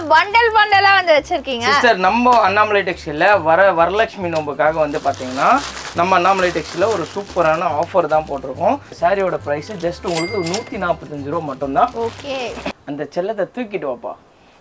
Bundle பண்டலா வந்து வச்சிருக்கீங்க sister நம்ம அண்ணாமலை டெக்ஸ்டைல வர வரலட்சுமி நோம்புக்காக வந்து பாத்தீங்கன்னா நம்ம அண்ணாமலை டெக்ஸ்டைல ஒரு சூப்பரான ஆஃபர் தான் போட்டிருக்கோம் சாரியோட ப்ரைஸ் ஜஸ்ட் உங்களுக்கு நூற்றி நாற்பத்தஞ்சு ரூபா மட்டும்தான் ஓகே அந்த செல்லத்தை தூக்கிட்டு வாப்பா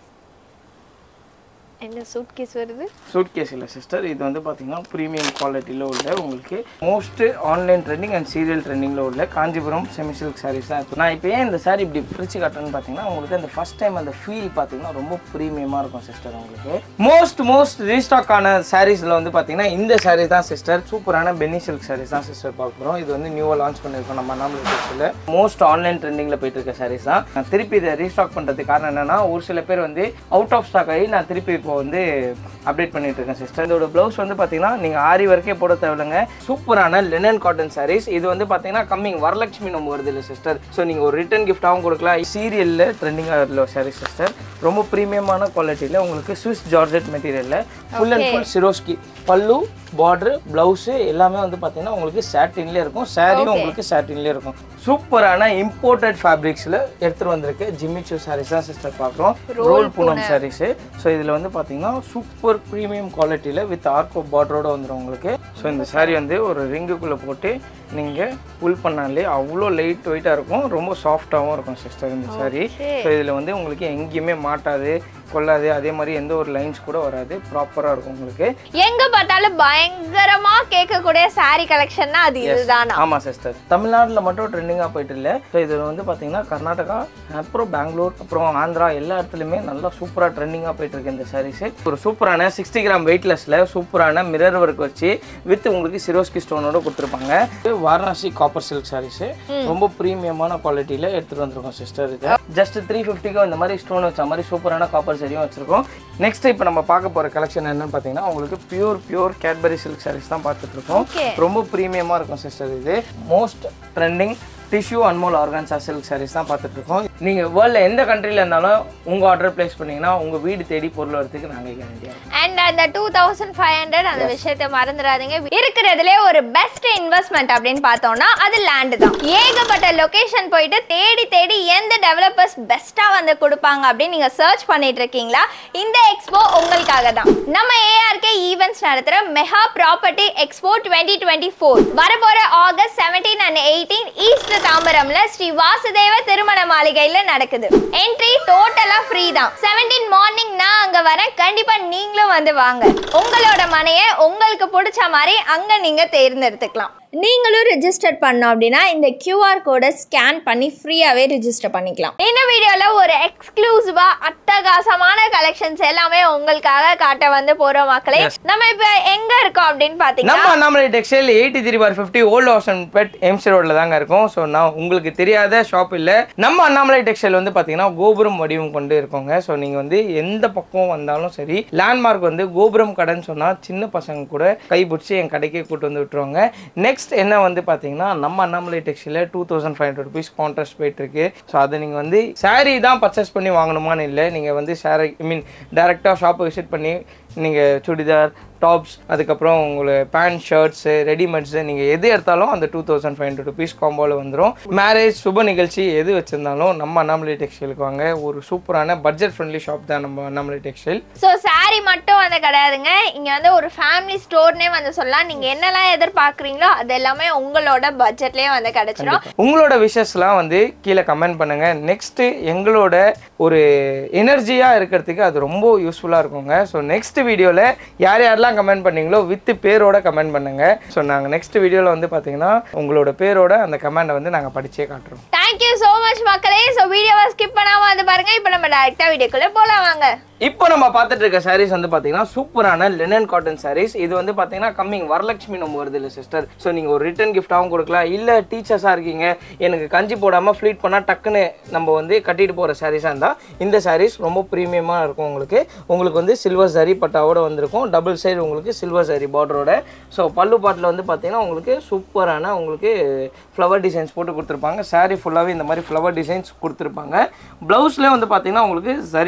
என்ன சூட் கேஸ் வருது சூட் கேஸ் இல்லை சிஸ்டர் இது வந்து பார்த்தீங்கன்னா ப்ரீமியம் குவாலிட்டியில் உள்ள உங்களுக்கு most online trending and serial ட்ரெண்டிங்கில் உள்ள காஞ்சிபுரம் செமி சில்க் சாரீஸ் தான் இப்போ நான் இப்போ ஏன் இந்த சாரி இப்படி பிரித்து காட்டுறேன்னு பார்த்தீங்கன்னா உங்களுக்கு அந்த ஃபர்ஸ்ட் டைம் அந்த ஃபீல் பார்த்தீங்கன்னா ரொம்ப ப்ரீமியமாக இருக்கும் சிஸ்டர் உங்களுக்கு மோஸ்ட் மோஸ்ட் ரீஸ்டாக் ஆன சாரீஸில் வந்து பார்த்தீங்கன்னா இந்த சாரீ தான் சிஸ்டர் சூப்பரான பென்னி சில்க் சாரீஸ் தான் சிஸ்டர் பார்க்க போகிறோம் இது வந்து நியூவாக லான்ச் பண்ணியிருக்கோம் நம்ம அண்ணாமலை டெக்ஸ்டைல் மோஸ்ட் ஆன்லைன் ட்ரெண்டிங்கில் போயிட்டு இருக்க சாரீஸ் தான் நான் திருப்பி இதை ரீஸ்டாக் பண்ணுறதுக்கு காரணம் என்னன்னா ஒரு சில பேர் வந்து அவுட் ஆஃப் ஸ்டாக் ஆகி நான் திருப்பி இப்போ வந்து அப்டேட் பண்ணிட்டு இருக்கேன் சிஸ்டர் இதோட ப்ளவுஸ் வந்து பார்த்தீங்கன்னா நீங்கள் ஆரி வரைக்கே போட தேவையில்லைங்க சூப்பரான லெனன் காட்டன் சாரீஸ் இது வந்து பார்த்தீங்கன்னா கம்மிங் வரலட்சுமி நம்ம வருது இல்லை சிஸ்டர் ஸோ நீங்கள் ஒரு ரிட்டன் கிஃப்டாகவும் கொடுக்கலாம் சீரியலில் ட்ரெண்டிங்காக உள்ள சாரீஸ் சிஸ்டர் ரொம்ப ப்ரீமியமான குவாலிட்டியில் உங்களுக்கு ஸ்விஸ் ஜார்ஜெட் மெட்டீரியலில் ஃபுல் அண்ட் ஃபுல் சிரோஸ்கி பல்லு பார்டர் ப்ளவுஸு எல்லாமே வந்து பார்த்தீங்கன்னா உங்களுக்கு சாட்டின்லேயே இருக்கும் சாரியும் உங்களுக்கு சாட்டின்லேயே இருக்கும் சூப்பரான இம்போர்ட்டட் ஃபேப்ரிக்ஸில் எடுத்துகிட்டு வந்திருக்கு ஜிம்மிச்சூ சாரீஸ் தான் சிஸ்டர் பார்க்குறோம் ரோல் பூனம் சாரீஸு ஸோ இதில் வந்து பார்த்தீங்கன்னா சூப்பர் ப்ரீமியம் குவாலிட்டியில் வித் ஆர்கோ பார்டரோட வந்துடும் உங்களுக்கு ஸோ இந்த saree வந்து ஒரு ரிங்குக்குள்ளே போட்டு நீங்கள் புல் பண்ணாலே அவ்வளோ லைட் வெயிட்டாக இருக்கும் ரொம்ப சாஃப்டாகவும் இருக்கும் சிஸ்டர் இந்த saree ஸோ இதில் வந்து உங்களுக்கு எங்கேயுமே மாட்டாது கொள்ளாது அதே மாதிரி எந்த ஒரு லைன்ஸ் கூட வராது ப்ராப்பராக இருக்கும் உங்களுக்கு எங்க பார்த்தாலும் பயங்கரமா கேட்கக்கூடிய saree கலெக்ஷன்னா அது இதுதானா ஆமாம் சிஸ்டர் தமிழ்நாட்டில் மட்டும் ட்ரெண்டிங்காக போயிட்டு இல்லை ஸோ இது வந்து பார்த்தீங்கன்னா கர்நாடகா அப்புறம் பெங்களூர் அப்புறம் ஆந்திரா எல்லா இடத்துலையுமே நல்லா சூப்பராக ட்ரெண்டிங்காக போயிட்டு இருக்கு இந்த சாரீஸ் ஒரு சூப்பரான சிக்ஸ்டி கிராம் வெயிட்லெஸ்ல சூப்பரான மிரர் ஒர்க் வச்சு வித் உங்களுக்கு சிரோஸ்கி ஸ்டோனோட கொடுத்துருப்பாங்க இது வாரணாசி காப்பர் சில்க் சாரீஸ் ரொம்ப ப்ரீமியமான குவாலிட்டியில் எடுத்துகிட்டு வந்திருக்கோம் சிஸ்டர் இது ஜஸ்ட் த்ரீ ஃபிஃப்டிக்கு இந்த மாதிரி ஸ்டோன் வச்ச மாதிரி சூப்பரான காப்பர் சரியும் வச்சிருக்கோம் நெக்ஸ்ட் இப்போ நம்ம பார்க்க போகிற கலெக்ஷன் என்னன்னு பார்த்தீங்கன்னா உங்களுக்கு pure pure Cadbury silk sarees தான் பார்த்துட்டு இருக்கோம் Okay. ரொம்ப ப்ரீமியமாக இருக்கும் சிஸ்டர் இது most trending tissue Anmol organza silk sarees தான் பார்த்துட்டு இருக்கோம் நீங்கள் வேர்ல்டில் எந்த கண்ட்ரியில் இருந்தாலும் உங்கள் ஆர்டர் ப்ளேஸ் பண்ணீங்கன்னா உங்கள் வீடு தேடி பொருள் வரதுக்கு நாங்கள் கேரண்டியாக அண்ட் அந்த டூ தௌசண்ட் ஃபைவ் ஹண்ட்ரட் அந்த விஷயத்தை மறந்துடாதீங்க இருக்கிறதுலே ஒரு பெஸ்ட் இன்வெஸ்ட்மெண்ட் அப்படின்னு பார்த்தோம்னா அது லேண்ட் தான் ஏகப்பட்ட லொகேஷன் போயிட்டு தேடி தேடி எந்த டெவலப்பர்ஸ் பெஸ்ட்டாக வந்து கொடுப்பாங்க அப்படின்னு நீங்கள் சர்ச் பண்ணிட்டு இருக்கீங்களா இந்த எக்ஸ்போ உங்களுக்காக தான் நம்ம ஏஆர்கே ஈவெண்ட்ஸ் நடத்துகிற mega property expo twenty twenty four வரப்போகிற August seventeen and eighteen east தாம்பரம்ல ஸ்ரீ வாசுதேவ திருமண மாளிகையில நடக்குது என்ட்ரி டோட்டலா ஃப்ரீ தான் செவன்டீன் மார்னிங் நான் அங்க வரேன் கண்டிப்பா நீங்களும் வந்து வாங்க உங்களோட மனையை உங்களுக்கு பிடிச்ச மாதிரி அங்க நீங்க தேர்ந்தெடுத்துக்கலாம் நீங்களும் ரெஜிஸ்டர் பண்ணோம் அப்படின்னா இந்த கியூஆர் கோடை ஸ்கேன் பண்ணி ஃப்ரீயாவே ரெஜிஸ்டர் பண்ணிக்கலாம் இந்த வீடியோல ஒரு எக்ஸ்க்ளூசிவா அட்டகாசமான கலெக்ஷன்ஸ் எல்லாமே உங்களுக்காக காட்ட வந்து போறோம் மக்களே நம்ம இப்ப எங்க இருக்கோம் அப்படின்னு பாத்தீங்கன்னா நம்ம அண்ணாமலை டெக்ஸ்டைல் எயிட்டி த்ரீ பார் ஃபிஃப்டி ஓல்டு ஹவுசன் பெட் எம்சி ரோட்ல தாங்க இருக்கும் ஸோ நான் உங்களுக்கு தெரியாத ஷாப் இல்லை நம்ம அண்ணாமலை டெக்ஸ்டைல் வந்து பார்த்தீங்கன்னா கோபுரம் வடிவம் கொண்டு இருக்கோங்க ஸோ நீங்கள் வந்து எந்த பக்கம் வந்தாலும் சரி லேண்ட்மார்க் வந்து கோபுரம் கடைன்னு சொன்னால் சின்ன பசங்க கூட கைப்பிடிச்சி என் கடைக்கே கூட்டு வந்து விட்டுருவாங்க நெக்ஸ்ட் என்ன வந்து பார்த்தீங்கன்னா நம்ம அண்ணாமலை டெக்ஸ்டைலில் two thousand five hundred rupees contrast போயிட்டு இருக்கு ஸோ அதை நீங்கள் வந்து saree தான் பர்ச்சேஸ் பண்ணி வாங்கணுமான்னு இல்லை நீங்கள் வந்து saree ஐ மீன் டேரெக்டாக ஷாப்பை விசிட் பண்ணி நீங்கள் சுடிதார் டாப்ஸ் அதுக்கப்புறம் உங்களுக்கு பேண்ட் ஷர்ட்ஸு ரெடிமேட்ஸு நீங்கள் எது எடுத்தாலும் அந்த two thousand five hundred rupees காம்போவில் வந்துடும் மேரேஜ் சுப நிகழ்ச்சி எது வச்சுருந்தாலும் நம்ம அண்ணாமலை டெக்ஸ்டைலுக்கு வாங்க ஒரு சூப்பரான பட்ஜெட் ஃப்ரெண்ட்லி ஷாப் தான் நம்ம அண்ணாமலை டெக்ஸ்டைல் ஸோ saree மட்டும் வந்து கிடையாதுங்க இங்கே வந்து ஒரு ஃபேமிலி ஸ்டோர்னே வந்து சொல்லலாம் நீங்கள் என்னெல்லாம் எதிர்பார்க்குறீங்களோ அது எல்லாமே உங்களோட பட்ஜெட்லேயே வந்து கிடைச்சிரும் உங்களோட விஷஸ்லாம் வந்து கீழே கமெண்ட் பண்ணுங்க நெக்ஸ்ட் எங்களோட ஒரு எனர்ஜியாக இருக்கிறதுக்கு அது ரொம்ப யூஸ்ஃபுல்லாக இருக்குங்க ஸோ நெக்ஸ்ட் வீடியோவில் யார் யாரெல்லாம் கமெண்ட் பண்ணீங்களோ வித் பேரோட கமெண்ட் பண்ணுங்க ஸோ நாங்கள் நெக்ஸ்ட் வீடியோவில் வந்து பார்த்தீங்கன்னா உங்களோட பேரோட அந்த கமெண்டை வந்து நாங்கள் படிச்சே காட்டுறோம் தேங்க்யூ ஸோ மச் மக்களே ஸோ வீடியோவை ஸ்கிப் பண்ணாமல் வந்து பாருங்க இப்போ நம்ம டேரெக்டாக வீடியோக்குள்ளே போகலாம் வாங்க இப்போ நம்ம பார்த்துட்டு இருக்க சாரீஸ் வந்து பார்த்தீங்கன்னா சூப்பரான லினன் காட்டன் சாரீஸ் இது வந்து பார்த்தீங்கன்னா கம்மிங் வரலட்சுமி நம்ம வருது இல்லை சிஸ்டர் ஸோ நீங்கள் ஒரு ரிட்டன் கிஃப்டாகவும் கொடுக்கலாம் இல்லை டீச்சர்ஸாக இருக்கீங்க எனக்கு கஞ்சி போடாமல் ஃப்ளீட் பண்ணால் டக்குன்னு நம்ம வந்து கட்டிட்டு போகிற சாரீஸாக இருந்தால் இந்த சாரீஸ் ரொம்ப ப்ரீமியமாக இருக்கும் உங்களுக்கு உங்களுக்கு வந்து சில்வர் சரி பட்டாவோட வந்திருக்கும் டபுள் சைடு உங்களுக்கு சில்வர் சரி பார்டரோட ஸோ பல்லு பாட்டில் வந்து பார்த்தீங்கன்னா உங்களுக்கு சூப்பரான உங்களுக்கு ஃப்ளவர் டிசைன்ஸ் போட்டு கொடுத்துருப்பாங்க saree ஃபுல்லாகவே இந்த மாதிரி ஃப்ளவர் டிசைன்ஸ் கொடுத்துருப்பாங்க ப்ளவுஸில் வந்து பார்த்தீங்கன்னா உங்களுக்கு சரி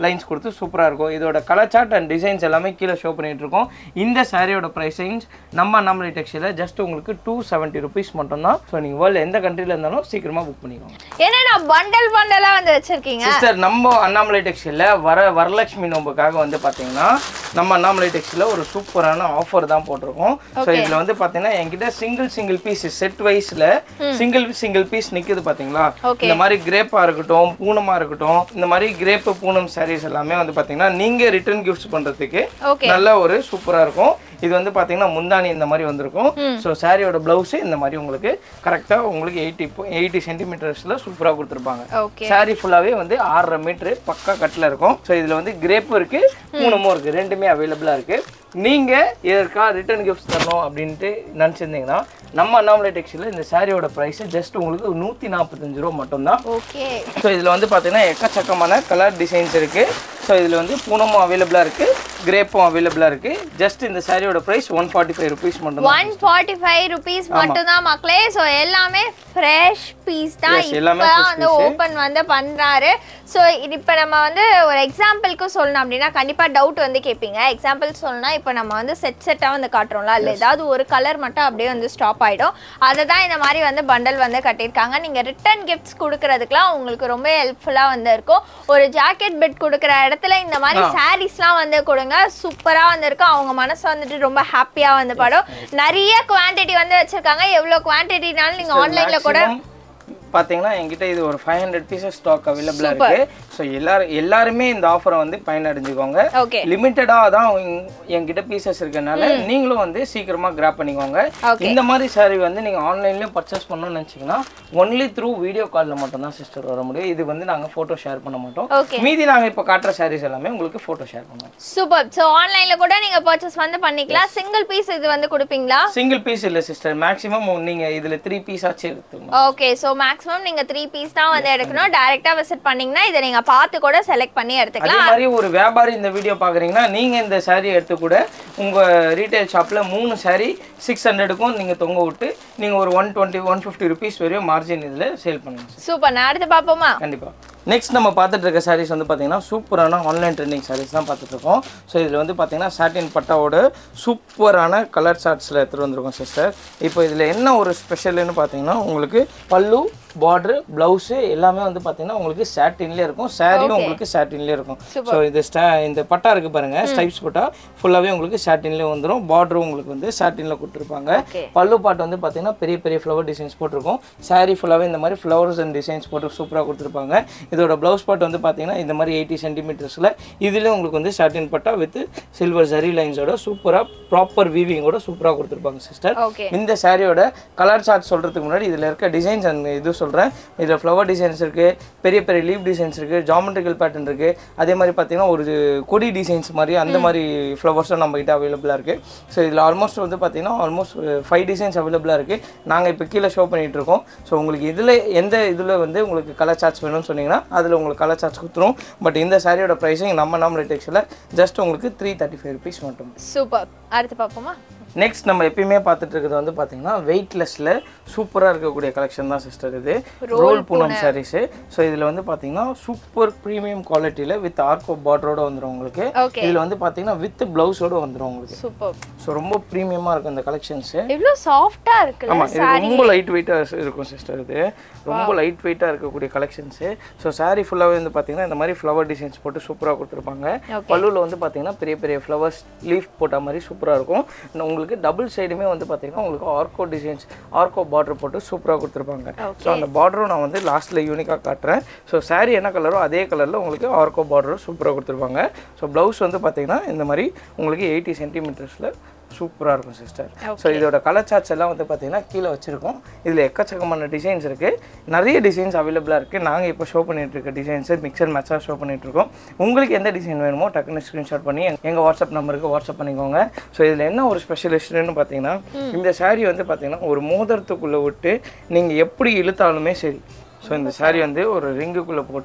லைன்ஸ் கொடுத்து சூப்பராக இருக்கும் இதோட கலர் சார்ட் அண்ட் டிசைன்ஸ் எல்லாமே கீழே ஷோ பண்ணிட்டு இருக்கோம் இந்த சாரியோட ப்ரைஸிங்ஸ் நம்ம அண்ணாமலை டெக்ஸ்டைல ஜஸ்ட் உங்களுக்கு டூ செவன்ட்டி ருபீஸ் மட்டும்தான் ஸோ நீங்கள் வேர்ல்டு எந்த கண்ட்ரியில் இருந்தாலும் சீக்கிரமாக புக் பண்ணிக்கோங்க என்னன்னா பண்டல் பண்டலா வந்து வச்சிருக்கீங்க சிஸ்டர் நம்ம அண்ணாமலை டெக்ஸ்டைல வர வரலட்சுமி நோம்புக்காக வந்து பார்த்தீங்கன்னா நம்ம அண்ணாமலை டெக்ஸ்டைல ஒரு சூப்பரான ஆஃபர் தான் போட்டிருக்கோம் ஸோ இதில் வந்து பார்த்தீங்கன்னா என்கிட்ட சிங்கிள் சிங்கிள் பீஸ் செட் வைஸில் சிங்கிள் சிங்கிள் பீஸ் நிற்குது பார்த்தீங்களா Okay. இந்த மாதிரி கிரேப்பாக இருக்கட்டும் பூனமாக இருக்கட்டும் இந்த மாதிரி கிரேப்பு பூனம் சாரீஸ் எல்லாமே வந்து பார்த்தீங்கன்னா நீங்கள் ரிட்டர்ன் கிஃப்ட்ஸ் பண்ணுறதுக்கு ஓகே நல்ல ஒரு சூப்பராக இருக்கும் இது வந்து பார்த்தீங்கன்னா முந்தானி இந்த மாதிரி வந்திருக்கும் ஸோ சாரியோட ப்ளவுஸு இந்த மாதிரி உங்களுக்கு கரெக்டாக உங்களுக்கு எயிட்டி எயிட்டி சென்டிமீட்டர்ஸில் சூப்பராக கொடுத்துருப்பாங்க ஓகே சாரி ஃபுல்லாகவே வந்து ஆறரை மீட்ரு பக்கா கட்டில் இருக்கும் ஸோ இதில் வந்து கிரேப்பும் இருக்குது பூனமும் இருக்குது ரெண்டுமே அவைலபிளாக இருக்குது நீங்கள் இதற்கா ரிட்டர்ன் கிஃப்ட்ஸ் தரணும் அப்படின்ட்டு நினச்சிருந்தீங்கன்னா நம்ம அண்ணாமலை டெக்ஸ்டைலில் இந்த சாரியோட ப்ரைஸ் ஜஸ்ட் உங்களுக்கு நூற்றி நாற்பத்தஞ்சு ரூபா மட்டும்தான் ஓகே ஸோ இதில் வந்து பார்த்தீங்கன்னா எக்கச்சக்கமான கலர் டிசைன்ஸ் இருக்குது ஸோ இதில் வந்து பூனமும் அவைலபிளாக இருக்குது கிரேப்பும் அவைலபிளாக இருக்குது ஜஸ்ட் இந்த சாரியோட price one forty five rupees மட்டும் ஒன் ஃபார்ட்டி ஃபைவ் ருபீஸ் மட்டும் தான் மக்களே ஸோ எல்லாமே ஃப்ரெஷ் பீஸ் தான் Yes, எல்லாமே இப்போ fresh வந்து ஓப்பன் வந்து பண்றாரு ஸோ இப்போ நம்ம வந்து ஒரு எக்ஸாம்பிளுக்கு சொல்லணும் அப்படின்னா கண்டிப்பா டவுட் வந்து கேட்பீங்க எக்ஸாம்பிள் சொல்லணும்னா இப்போ நம்ம வந்து செட் செட்டாக வந்து காட்டுறோம்ல இல்லை ஏதாவது ஒரு கலர் மட்டும் அப்படியே வந்து ஸ்டாப் ஆயிடும் அதை தான் இந்த மாதிரி வந்து பண்டல் வந்து கட்டியிருக்காங்க நீங்க ரிட்டர்ன் கிஃப்ட்ஸ் கொடுக்கறதுக்குலாம் உங்களுக்கு ரொம்ப ஹெல்ப்ஃபுல்லா வந்து இருக்கும் ஒரு ஜாக்கெட் பெட் கொடுக்குற இடத்துல இந்த மாதிரி சாரீஸ்லாம் வந்து கொடுங்க சூப்பரா வந்து இருக்கும் அவங்க மனசு வந்துட்டு ரொம்ப ஹாப்பியா வந்து படும் நிறைய குவாண்டிட்டி வந்து வச்சிருக்காங்க எவ்வளவு குவான்டிட்டினாலும் நீங்க ஆன்லைன்ல கூட Maximum பார்த்தீங்கன்னா என்கிட்ட இது ஒரு ஃபைவ் ஹண்ட்ரட் பீசஸ் ஸ்டாக் அவைலபிளாக இருக்கு ஸோ எல்லாரும் எல்லாருமே இந்த ஆஃபரை வந்து பயனடைஞ்சுக்கோங்க ஓகே லிமிட்டடாக தான் உங்க- என்கிட்ட பீசஸ் இருக்கனால நீங்களும் வந்து சீக்கிரமாக கிராப் பண்ணிக்கோங்க Okay. இந்த மாதிரி சாரி வந்து நீங்கள் ஆன்லைன்லேயும் பர்ச்சேஸ் பண்ணணும்னு நினச்சிங்கன்னா ஒன்லி த்ரூ வீடியோ காலில் மட்டும்தான் சிஸ்டர் வர முடியும் இது வந்து நாங்கள் ஃபோட்டோ ஷேர் பண்ண மாட்டோம் ஓகே மீதி நாங்கள் இப்போ காட்டுற சாரீஸ் எல்லாமே உங்களுக்கு ஃபோட்டோ ஷேர் பண்ணுவோம் சூப்பர் ஸோ ஆன்லைன்ல கூட நீங்க பர்ச்சேஸ் வந்து பண்ணிக்கலாம் சிங்கிள் பீஸ் இது வந்து கொடுப்பீங்களா சிங்கிள் பீஸ் இல்லை சிஸ்டர் மேக்ஸிமம் நீங்கள் இதில் த்ரீ பீஸ் ஆச்சு எடுத்துக்கணும் ஓகே ஸோ மேக்ஸிமம் நீங்க த்ரீ பீஸ் தான் வந்து எடுக்கணும் டைரக்டா விசிட் பண்ணீங்கன்னா இதை நீங்க பார்த்து கூட செலக்ட் பண்ணி அதே எடுத்துக்கலாம் மாதிரி ஒரு வியாபாரி இந்த வீடியோ பார்க்குறீங்கன்னா நீங்கள் இந்த saree எடுத்து கூட உங்கள் ரீட்டைல் ஷாப்பில் மூணு saree சிக்ஸ் ஹண்ட்ரடுக்கும் நீங்கள் தொங்க விட்டு நீங்கள் ஒரு one twenty one fifty rupees வரையும் மார்ஜின் இதில் சேல் பண்ணுங்க சூப்பர் நான் அடுத்து பார்ப்போமா கண்டிப்பாக நெக்ஸ்ட் நம்ம பார்த்துட்டு இருக்க சாரீஸ் வந்து பார்த்தீங்கன்னா சூப்பரான ஆன்லைன் ட்ரெண்டிங் சாரீஸ் தான் பார்த்துட்டு இருக்கோம் ஸோ இதில் வந்து பார்த்தீங்கன்னா சாட்டின் பட்டாவோட சூப்பரான கலர் சார்ட்ஸில் எடுத்துகிட்டு வந்திருக்கோம் சிஸ்டர் இப்போ இதில் என்ன ஒரு ஸ்பெஷல்னு பார்த்தீங்கன்னா உங்களுக்கு பல்லு பார்டர் ப்ளவுஸு எல்லாமே வந்து பார்த்தீங்கன்னா உங்களுக்கு சாட்டின்லேயே இருக்கும் சாரியும் உங்களுக்கு சாட்டின்லேயே இருக்கும் ஸோ இது ஸ்டா இந்த பட்டா இருக்குது பாருங்கள் ஸ்டைப்ஸ் பட்டா ஃபுல்லாகவே உங்களுக்கு சாட்டின்லேயே வந்துடும் பார்டரும் உங்களுக்கு வந்து சாட்டினில் கொடுத்துருப்பாங்க Okay. பல்லு பாட்டு வந்து பார்த்தீங்கன்னா பெரிய பெரிய ஃப்ளவர் டிசைன்ஸ் போட்டிருக்கும் saree ஃபுல்லாகவே இந்த மாதிரி ஃப்ளவர்ஸ் அண்ட் டிசைன்ஸ் போட்டு சூப்பராக கொடுத்துருப்பாங்க இதோட ப்ளவுஸ் பாட் வந்து பார்த்தீங்கன்னா இந்த மாதிரி எயிட்டி சென்டிமீட்டர்ஸில் இதில் உங்களுக்கு வந்து சாட்டின் பட்டா வித் சில்வர் ஜரி லைன்ஸோட சூப்பராக ப்ராப்பர் வீவிங்கோட சூப்பராக கொடுத்துருப்பாங்க சிஸ்டர் ஓகே இந்த சாரியோட கலர் சார்ட் சொல்கிறதுக்கு முன்னாடி இதில் இருக்க டிசைன்ஸ் அண்ட் இது சொல்கிறேன் இதில் ஃப்ளவர் டிசைன்ஸ் இருக்குது பெரிய பெரிய லீவ் டிசைன்ஸ் இருக்குது ஜாமெட்ரிக்கல் பேட்டர்ன் இருக்குது அதே மாதிரி பார்த்தீங்கன்னா ஒரு கொடி டிசைன்ஸ் மாதிரி அந்த மாதிரி ஃப்ளவர்ஸும் நம்ம கிட்ட அவைலபிளாக இருக்குது ஸோ இதில் ஆல்மோஸ்ட் வந்து பார்த்தீங்கன்னா ஆல்மோஸ்ட் ஃபைவ் டிசைன்ஸ் அவைலபிளாக இருக்குது நாங்கள் இப்போ கீழே ஷோ பண்ணிகிட்டு இருக்கோம் ஸோ உங்களுக்கு இதில் எந்த இதில் வந்து உங்களுக்கு கலர் சார்ட்ஸ் வேணும்னு சொன்னீங்கன்னா அதில் உங்களுக்கு கலர் சார்ட்ஸ் கொடுத்துரும் பட் இந்த சாரியோட ப்ரைஸிங் நம்ம நம்ம டெக்ஸில் ஜஸ்ட் உங்களுக்கு த்ரீ தேர்ட்டி ஃபைவ் ருபீஸ் மட்டும் சூப்பர் அடுத்து பார்ப்போமா நெக்ஸ்ட் நம்ம எப்பயுமே பார்த்துட்டு இருக்கிறது வந்து பார்த்தீங்கன்னா வெயிட்லெஸ்ல சூப்பராக இருக்கக்கூடிய கலெக்ஷன் தான் சிஸ்டர் இது ரோல் பூனம் சாரீஸு ஸோ இதில் வந்து பார்த்தீங்கன்னா சூப்பர் ப்ரீமியம் குவாலிட்டியில் வித் ஆர்கோ பார்டரோட வந்துடும் உங்களுக்கு ஓகே இதில் வந்து பார்த்தீங்கன்னா வித் ப்ளவுஸோட வந்துடும் உங்களுக்கு சூப்பர் ஸோ ரொம்ப ப்ரீமியமாக இருக்கும் இந்த கலெக்ஷன்ஸு இவ்வளோ சாஃப்டா இருக்குல்ல ஆமாம் இது ரொம்ப லைட் வெயிட்டாக இருக்கும் சிஸ்டர் இது ரொம்ப லைட் வெயிட்டாக இருக்கக்கூடிய கலெக்ஷன்ஸு ஸோ saree ஃபுல்லாகவே வந்து பார்த்தீங்கன்னா இந்த மாதிரி ஃப்ளவர் டிசைன்ஸ் போட்டு சூப்பராக கொடுத்துருப்பாங்க பல்லுவில் வந்து பார்த்தீங்கன்னா பெரிய பெரிய ஃப்ளவர்ஸ் லீஃப் போட்ட மாதிரி சூப்பராக இருக்கும் இன்னும் உங்களுக்கு டபுள் சைடுமே வந்து பார்த்தீங்கன்னா உங்களுக்கு ஆர்கோ டிசைன்ஸ் ஆர்கோ பார்டர் போட்டு சூப்பராக கொடுத்துருப்பாங்க ஸோ அந்த பார்டரும் நான் வந்து லாஸ்ட்டில் யூனிக்காக காட்டுறேன் ஸோ saree என்ன கலரோ அதே கலரில் உங்களுக்கு ஆர்கோ பார்டரும் சூப்பராக கொடுத்துருப்பாங்க ஸோ ப்ளவுஸ் வந்து பார்த்தீங்கன்னா இந்த மாதிரி உங்களுக்கு எயிட்டி சென்டிமீட்டர்ஸில் சூப்பராக இருக்கும் சிஸ்டர் ஸோ இதோட கலர் சார்ட்ஸ் எல்லாம் வந்து பார்த்தீங்கன்னா கீழே வச்சுருக்கோம் இதில் எக்கச்சக்கமான டிசைன்ஸ் இருக்குது நிறைய டிசைன்ஸ் அவைலபிளாக இருக்குது நாங்கள் இப்போ ஷோ பண்ணிட்டு இருக்க டிசைன்ஸு மிக்சர் மேட்சாக ஷோ பண்ணிட்டு இருக்கோம் உங்களுக்கு எந்த டிசைன் வேணுமோ டக்குன்னு ஸ்க்ரீன்ஷாட் பண்ணி எங்கள் வாட்ஸ்அப் நம்பருக்கு வாட்ஸ்அப் பண்ணிக்கோங்க ஸோ இதில் என்ன ஒரு ஸ்பெஷலிஸ்ட்னு பார்த்தீங்கன்னா இந்த saree வந்து பார்த்தீங்கன்னா ஒரு மோதிரத்துக்குள்ளே விட்டு நீங்கள் எப்படி இழுத்தாலுமே சரி ஸோ இந்த saree வந்து ஒரு ரிங்குக்குள்ளே போட்டு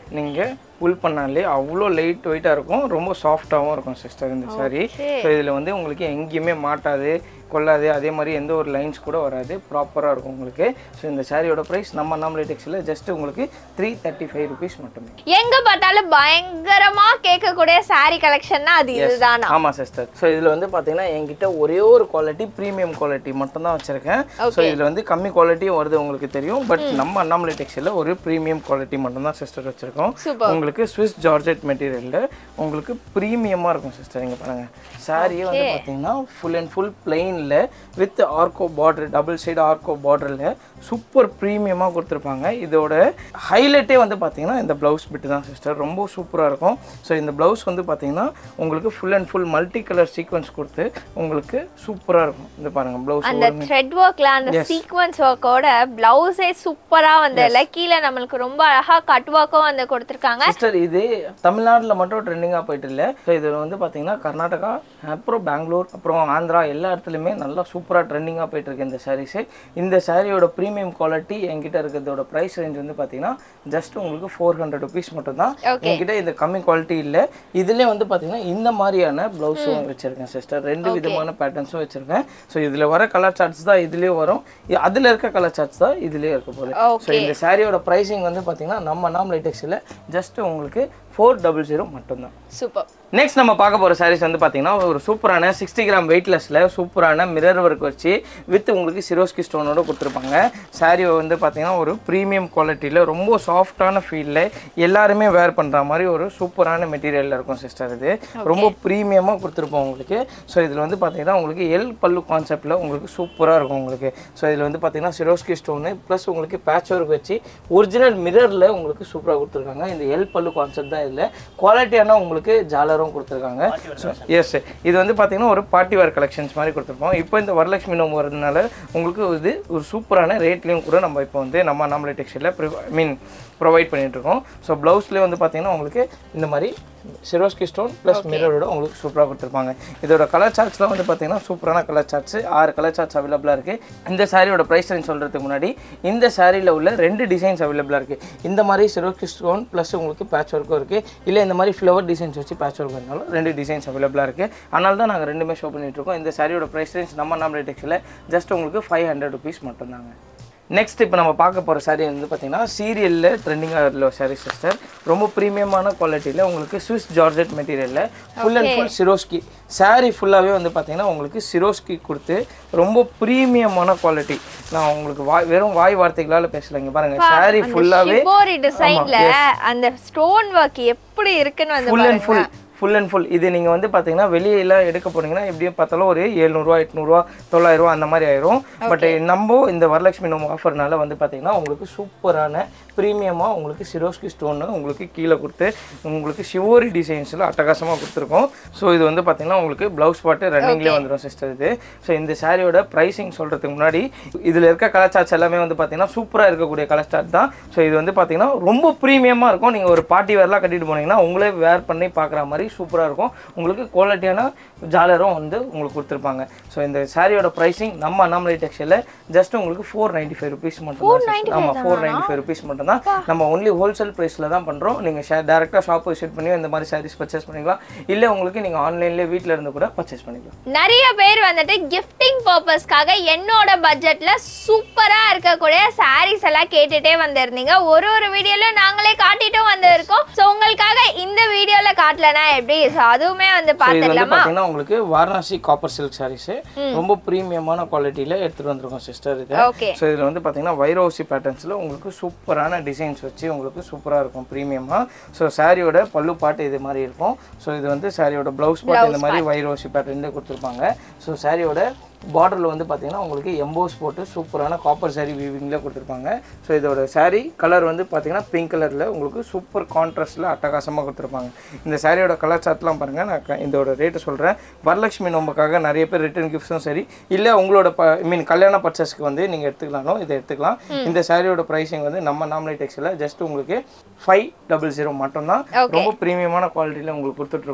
நீங்கள் புல் பண்ணாலே அவ்வளோ லைட் வெயிட்டாக இருக்கும் ரொம்ப சாஃப்டாகவும் இருக்கும் சிஸ்டர் இந்த saree ஸோ இதில் வந்து உங்களுக்கு எங்கேயுமே மாட்டாது கொள்ளாது அதே மாதிரி எந்த ஒரு லைன்ஸ் கூட வராது ப்ராப்பராக இருக்கும் உங்களுக்கு ஸோ இந்த சாரியோட ப்ரைஸ் நம்ம நம்மளே டெக்ஸில் ஜஸ்ட் உங்களுக்கு த்ரீ தேர்ட்டி ஃபைவ் ருபீஸ் மட்டுமே எங்க பார்த்தாலும் பயங்கரமா கேட்கக்கூடிய saree கலெக்ஷன்னா அது இதுதானா ஆமாம் சிஸ்டர் ஸோ இதில் வந்து பார்த்தீங்கன்னா என்கிட்ட ஒரே ஒரு குவாலிட்டி ப்ரீமியம் குவாலிட்டி மட்டும் தான் வச்சுருக்கேன் ஸோ இதில் வந்து கம்மி குவாலிட்டியும் வருது உங்களுக்கு தெரியும் பட் நம்ம அண்ணாமலை டெக்ஸ்டைல ஒரு ப்ரீமியம் குவாலிட்டி மட்டும் தான் சிஸ்டர் வச்சுருக்கோம் Super. உங்களுக்கு ஸ்விஸ் ஜார்ஜெட் மெட்டீரியலில் உங்களுக்கு ப்ரீமியமாக இருக்கும் சிஸ்டர் இங்கே பாருங்கள் சாரியே வந்து பார்த்தீங்கன்னா ஃபுல் அண்ட் ஃபுல் பிளெயினில் வித் ஆர்கோ பார்டர் டபுள் சைடு ஆர்கோ பார்டரில் சூப்பர் ப்ரீமியமாக கொடுத்துருப்பாங்க இதோட ஹைலைட்டே வந்து பார்த்தீங்கன்னா இந்த ப்ளவுஸ் பிட்டு தான் சிஸ்டர் ரொம்ப சூப்பராக இருக்கும் ஸோ இந்த ப்ளவுஸ் வந்து பார்த்தீங்கன்னா உங்களுக்கு full and full multi colour sequins கொடுத்து உங்களுக்கு சூப்பராக இருக்கும் இந்த பாருங்கள் ப்ளவுஸ் அந்த த்ரெட் ஒர்க்ல அந்த சீக்வன்ஸ் ஒர்க்கோட பிளவுஸே சூப்பரா வந்ததுல கீழே நம்மளுக்கு ரொம்ப அழகா கட் ஒர்க்கும் வந்து கொடுத்துருக்காங்க சிஸ்டர் இது தமிழ்நாட்டில் மட்டும் ட்ரெண்டிங்காக போயிட்டு இல்லை ஸோ இது வந்து பார்த்தீங்கன்னா கர்நாடகா அப்புறம் பெங்களூர் அப்புறம் ஆந்திரா எல்லா இடத்துலையுமே நல்லா சூப்பராக ட்ரெண்டிங்காக போயிட்டு இருக்கு இந்த சாரீஸு இந்த சாரியோட ப்ரீமியம் குவாலிட்டி என்கிட்ட இருக்கிறதோட ப்ரைஸ் ரேஞ்ச் வந்து பார்த்தீங்கன்னா ஜஸ்ட் உங்களுக்கு ஃபோர் ஹண்ட்ரட் ருபீஸ் மட்டும் தான் Okay. என்கிட்ட இந்த கம்மி குவாலிட்டி இல்லை இதுலேயே வந்து பார்த்தீங்கன்னா இந்த மாதிரியான ப்ளவுஸும் வச்சுருக்கேன் சிஸ்டர் ரெண்டு விதமான பேட்டர்ன்ஸும் வச்சுருக்கேன் ஸோ இதில் வர கலர் சார்ட்ஸ் தான் இதுலேயும் வரும் அதில் இருக்க கலர் சார்ட்ஸ் தான் இதுலேயே இருக்க போகுது ஸோ Okay. இந்த சாரியோட ப்ரைஸிங் வந்து பார்த்தீங்கன்னா நம்ம நாம் லைட்டெக்ஸில் ஜஸ்ட் உங்களுக்கு ஃபோர் டபுள் ஜீரோ மட்டும்தான் சூப்பர் நெக்ஸ்ட் நம்ம பார்க்க போகிற சாரீஸ் வந்து பார்த்தீங்கன்னா ஒரு சூப்பரான சிக்ஸ்டி கிராம் வெயிட்லெஸில் சூப்பரான மிரர் ஒர்க் வச்சு வித் உங்களுக்கு சிரோஸ்கி ஸ்டோனோட கொடுத்துருப்பாங்க சாரீ வந்து பார்த்தீங்கன்னா ஒரு ப்ரீமியம் குவாலிட்டியில் ரொம்ப சாஃப்டான ஃபீலில் எல்லாருமே வேர் பண்ணுற மாதிரி ஒரு சூப்பரான மெட்டீரியலில் இருக்கும் சிஸ்டர் இது ரொம்ப ப்ரீமியமாக கொடுத்துருப்போம் உங்களுக்கு ஸோ இதில் வந்து பார்த்தீங்கன்னா உங்களுக்கு எல் பல்லு கான்செப்டில் உங்களுக்கு சூப்பராக இருக்கும் உங்களுக்கு ஸோ இதில் வந்து பார்த்தீங்கன்னா சிரோஸ்கி ஸ்டோனு ப்ளஸ் உங்களுக்கு பேட்ச் ஒர்க் வச்சு ஒரிஜினல் மிரரில் உங்களுக்கு சூப்பராக கொடுத்துருக்காங்க இந்த எல் பல்லு கான்செப்ட் தான் இதில் குவாலிட்டியான உங்களுக்கு ஜாலரும் கொடுத்துருக்காங்க ஸோ எஸ் இது வந்து பார்த்தீங்கன்னா ஒரு பார்ட்டி வேர் கலெக்ஷன்ஸ் மாதிரி கொடுத்துருப்போம் இப்போ இந்த வரலட்சுமி நோம்பு வரதுனால உங்களுக்கு இது ஒரு சூப்பரான ரேட்லேயும் கூட நம்ம இப்போ வந்து நம்ம நம்மளே டெக்ஸ்டைலில் ஐ மீன் ப்ரொவைட் பண்ணிகிட்ருக்கோம் ஸோ ப்ளவுஸ்லேயே வந்து பார்த்தீங்கன்னா உங்களுக்கு இந்த மாதிரி சிரோஸ்கி ஸ்டோன் ப்ளஸ் மிரரோட உங்களுக்கு சூப்பராக கொடுத்துருப்பாங்க இதோட கலர் சார்ட்ஸ்லாம் வந்து பார்த்தீங்கன்னா சூப்பரான கலர் சார்ட்ஸ் ஆறு கலர் சார்ட்ஸ் அவைலபிளாக இருக்குது இந்த சாரியோட ப்ரைஸ் ரேஞ்ச் சொல்கிறதுக்கு முன்னாடி இந்த சாரியில் உள்ள ரெண்டு டிசைன்ஸ் அவைலபிளாக இருக்குது இந்த மாதிரி சிரோஸ்கி ஸ்டோன் ப்ளஸ் உங்களுக்கு பேட்ச் ஒர்க்கும் இருக்குது இல்லை இந்த மாதிரி ஃப்ளவர் டிசைன்ஸ் வச்சு பேட்ச் ஒர்க் இருந்தாலும் ரெண்டு டிசைன்ஸ் அவைலபிளாக இருக்குது அதனால தான் நாங்கள் ரெண்டுமே ஷோ பண்ணிகிட்ருக்கோம் இந்த சாரியோட ப்ரைஸ் ரேஞ்ச் நம்ம நம்ம டெக்ஸில் ஜஸ்ட் உங்களுக்கு ஃபைவ் ஹண்ட்ரட் ருபீஸ் மட்டும்தாங்க நெக்ஸ்ட் இப்போ நம்ம பார்க்க போகிற saree வந்து பார்த்தீங்கன்னா சீரியலில் ட்ரெண்டிங்காக உள்ள saree சிஸ்டர் ரொம்ப ப்ரீமியமான குவாலிட்டியில் உங்களுக்கு ஸ்விஸ் ஜார்ஜெட் மெட்டீரியலில் full and full Swarovski saree ஃபுல்லாகவே வந்து பார்த்தீங்கன்னா உங்களுக்கு சிரோஸ்கி கொடுத்து ரொம்ப ப்ரீமியமான குவாலிட்டி நான் உங்களுக்கு வாய் வெறும் வாய் வார்த்தைகளால் பேசலைங்க பாருங்கள் saree ஃபுல்லாகவே ஷிபோரி டிசைன்ல அந்த ஸ்டோன் ஒர்க் எப்படி இருக்குன்னு வந்து full and full full and full இது நீங்கள் வந்து பார்த்தீங்கன்னா வெளியெல்லாம் எடுக்க போனீங்கன்னா எப்படியும் பார்த்தாலும் ஒரு எழுநூறுவா எட்நூறுவா தொள்ளாயிரரூவா அந்த மாதிரி ஆயிரும் பட் நம்ம இந்த வரலட்சுமி நோம்பு ஆஃபர்னால வந்து பார்த்தீங்கன்னா உங்களுக்கு சூப்பரான ப்ரீமியமாக உங்களுக்கு சிரோஸ்கி ஸ்டோன்னு உங்களுக்கு கீழே கொடுத்து உங்களுக்கு சிவோரி டிசைன்ஸில் அட்டகாசமாக கொடுத்துருக்கோம் ஸோ இது வந்து பார்த்தீங்கன்னா உங்களுக்கு ப்ளவுஸ் பாட்டு ரன்னிங்லேயே வந்துடும் சிஸ்டர் இது ஸோ இந்த சாரியோட ப்ரைஸிங் சொல்கிறதுக்கு முன்னாடி இதில் இருக்க கலர் சார்ட்ஸ் எல்லாமே வந்து பார்த்தீங்கன்னா சூப்பராக இருக்கக்கூடிய கலர் சார்ட் தான் ஸோ இது வந்து பார்த்தீங்கன்னா ரொம்ப ப்ரீமியமாக இருக்கும் நீங்கள் ஒரு பார்ட்டி வேர்லாம் கட்டிட்டு போனீங்கன்னா உங்களே வேர் பண்ணி பார்க்குற மாதிரி சூப்பராக இருக்கும் உங்களுக்கு குவாலிட்டியான ஜாலரும் வந்து உங்களுக்கு கொடுத்துருப்பாங்க ஸோ இந்த சாரியோட ப்ரைஸிங் நம்ம அண்ணாமலை டெக்ஸ்டைலில் ஜஸ்ட் உங்களுக்கு ஃபோர் நைன்டி ஃபைவ் ருபீஸ் மட்டும் தான் ஆமாம் ஃபோர் நைன்டி ஃபைவ் ருபீஸ் மட்டும் தான் நம்ம ஒன்லி ஹோல்சேல் ப்ரைஸில் தான் பண்ணுறோம் நீங்கள் ஷே டேரெக்டாக ஷாப் விசிட் பண்ணி இந்த மாதிரி சாரீஸ் பர்ச்சேஸ் பண்ணிக்கலாம் இல்லை உங்களுக்கு நீங்கள் ஆன்லைன்லேயே வீட்டில் இருந்து கூட பர்ச்சேஸ் பண்ணிக்கலாம் நிறைய பேர் வந்துட்டு கிஃப்டிங் பர்பஸ்க்காக என்னோட பட்ஜெட்ல சூப்பரா இருக்கக்கூடிய சாரீஸ் எல்லாம் கேட்டுட்டே வந்திருந்தீங்க ஒரு ஒரு வீடியோல நாங்களே காட்டிட்டும் வந்திருக்கோம் ஸோ உங்களுக்காக இந்த வீடியோல காட்டலனா எப்படி So அதுவுமே வந்து ஸோ இது வந்து பார்த்துடலாமா பார்த்தீங்கன்னா உங்களுக்கு வாரணாசி காப்பர் சில்க் சாரீஸு ரொம்ப ப்ரீமியமான குவாலிட்டியில் எடுத்துகிட்டு வந்திருக்கோம் சிஸ்டர் இது ஓகே ஸோ இதில் வந்து பார்த்தீங்கன்னா வைரோசி பேட்டர்ன்ஸில் உங்களுக்கு சூப்பரான டிசைன்ஸ் வச்சு உங்களுக்கு சூப்பராக இருக்கும் ப்ரீமியமாக ஸோ சாரியோட பல்லு பாட்டு இது மாதிரி இருக்கும் ஸோ இது வந்து சாரியோட ப்ளவுஸ் பாட்டு இந்த மாதிரி வைரோசி பேட்டர்ன் கொடுத்துருப்பாங்க ஸோ சாரியோட பார்டரில் வந்து பார்த்தீங்கன்னா உங்களுக்கு எம்போஸ் போட்டு சூப்பரான காப்பர் சாரி வீவிங்கில் கொடுத்துருப்பாங்க ஸோ இதோட saree கலர் வந்து பார்த்தீங்கன்னா பிங்க் கலரில் உங்களுக்கு சூப்பர் கான்ட்ராஸ்டில் அட்டகாசமாக கொடுத்துருப்பாங்க இந்த சாரியோட கலர் சார்ட்லாம் பாருங்கள் நான் க- இதோட ரேட்டு சொல்கிறேன் வரலட்சுமி நோம்புக்காக நிறைய பேர் ரிட்டர்ன் கிஃப்ட்ஸும் சரி இல்லை உங்களோட ப ஐ மீன் கல்யாண பர்ச்சேஸ்க்கு வந்து நீங்கள் எடுத்துக்கலாம்னோ இதை எடுத்துக்கலாம் இந்த சாரியோட ப்ரைஸிங் வந்து நம்ம நாமலை டெக்ஸில் ஜஸ்ட் உங்களுக்கு ஃபைவ் டபுள் ஜீரோ மட்டும்தான் ரொம்ப ப்ரீமியமான குவாலிட்டியில் உங்களுக்கு கொடுத்துட்ருக்கோம்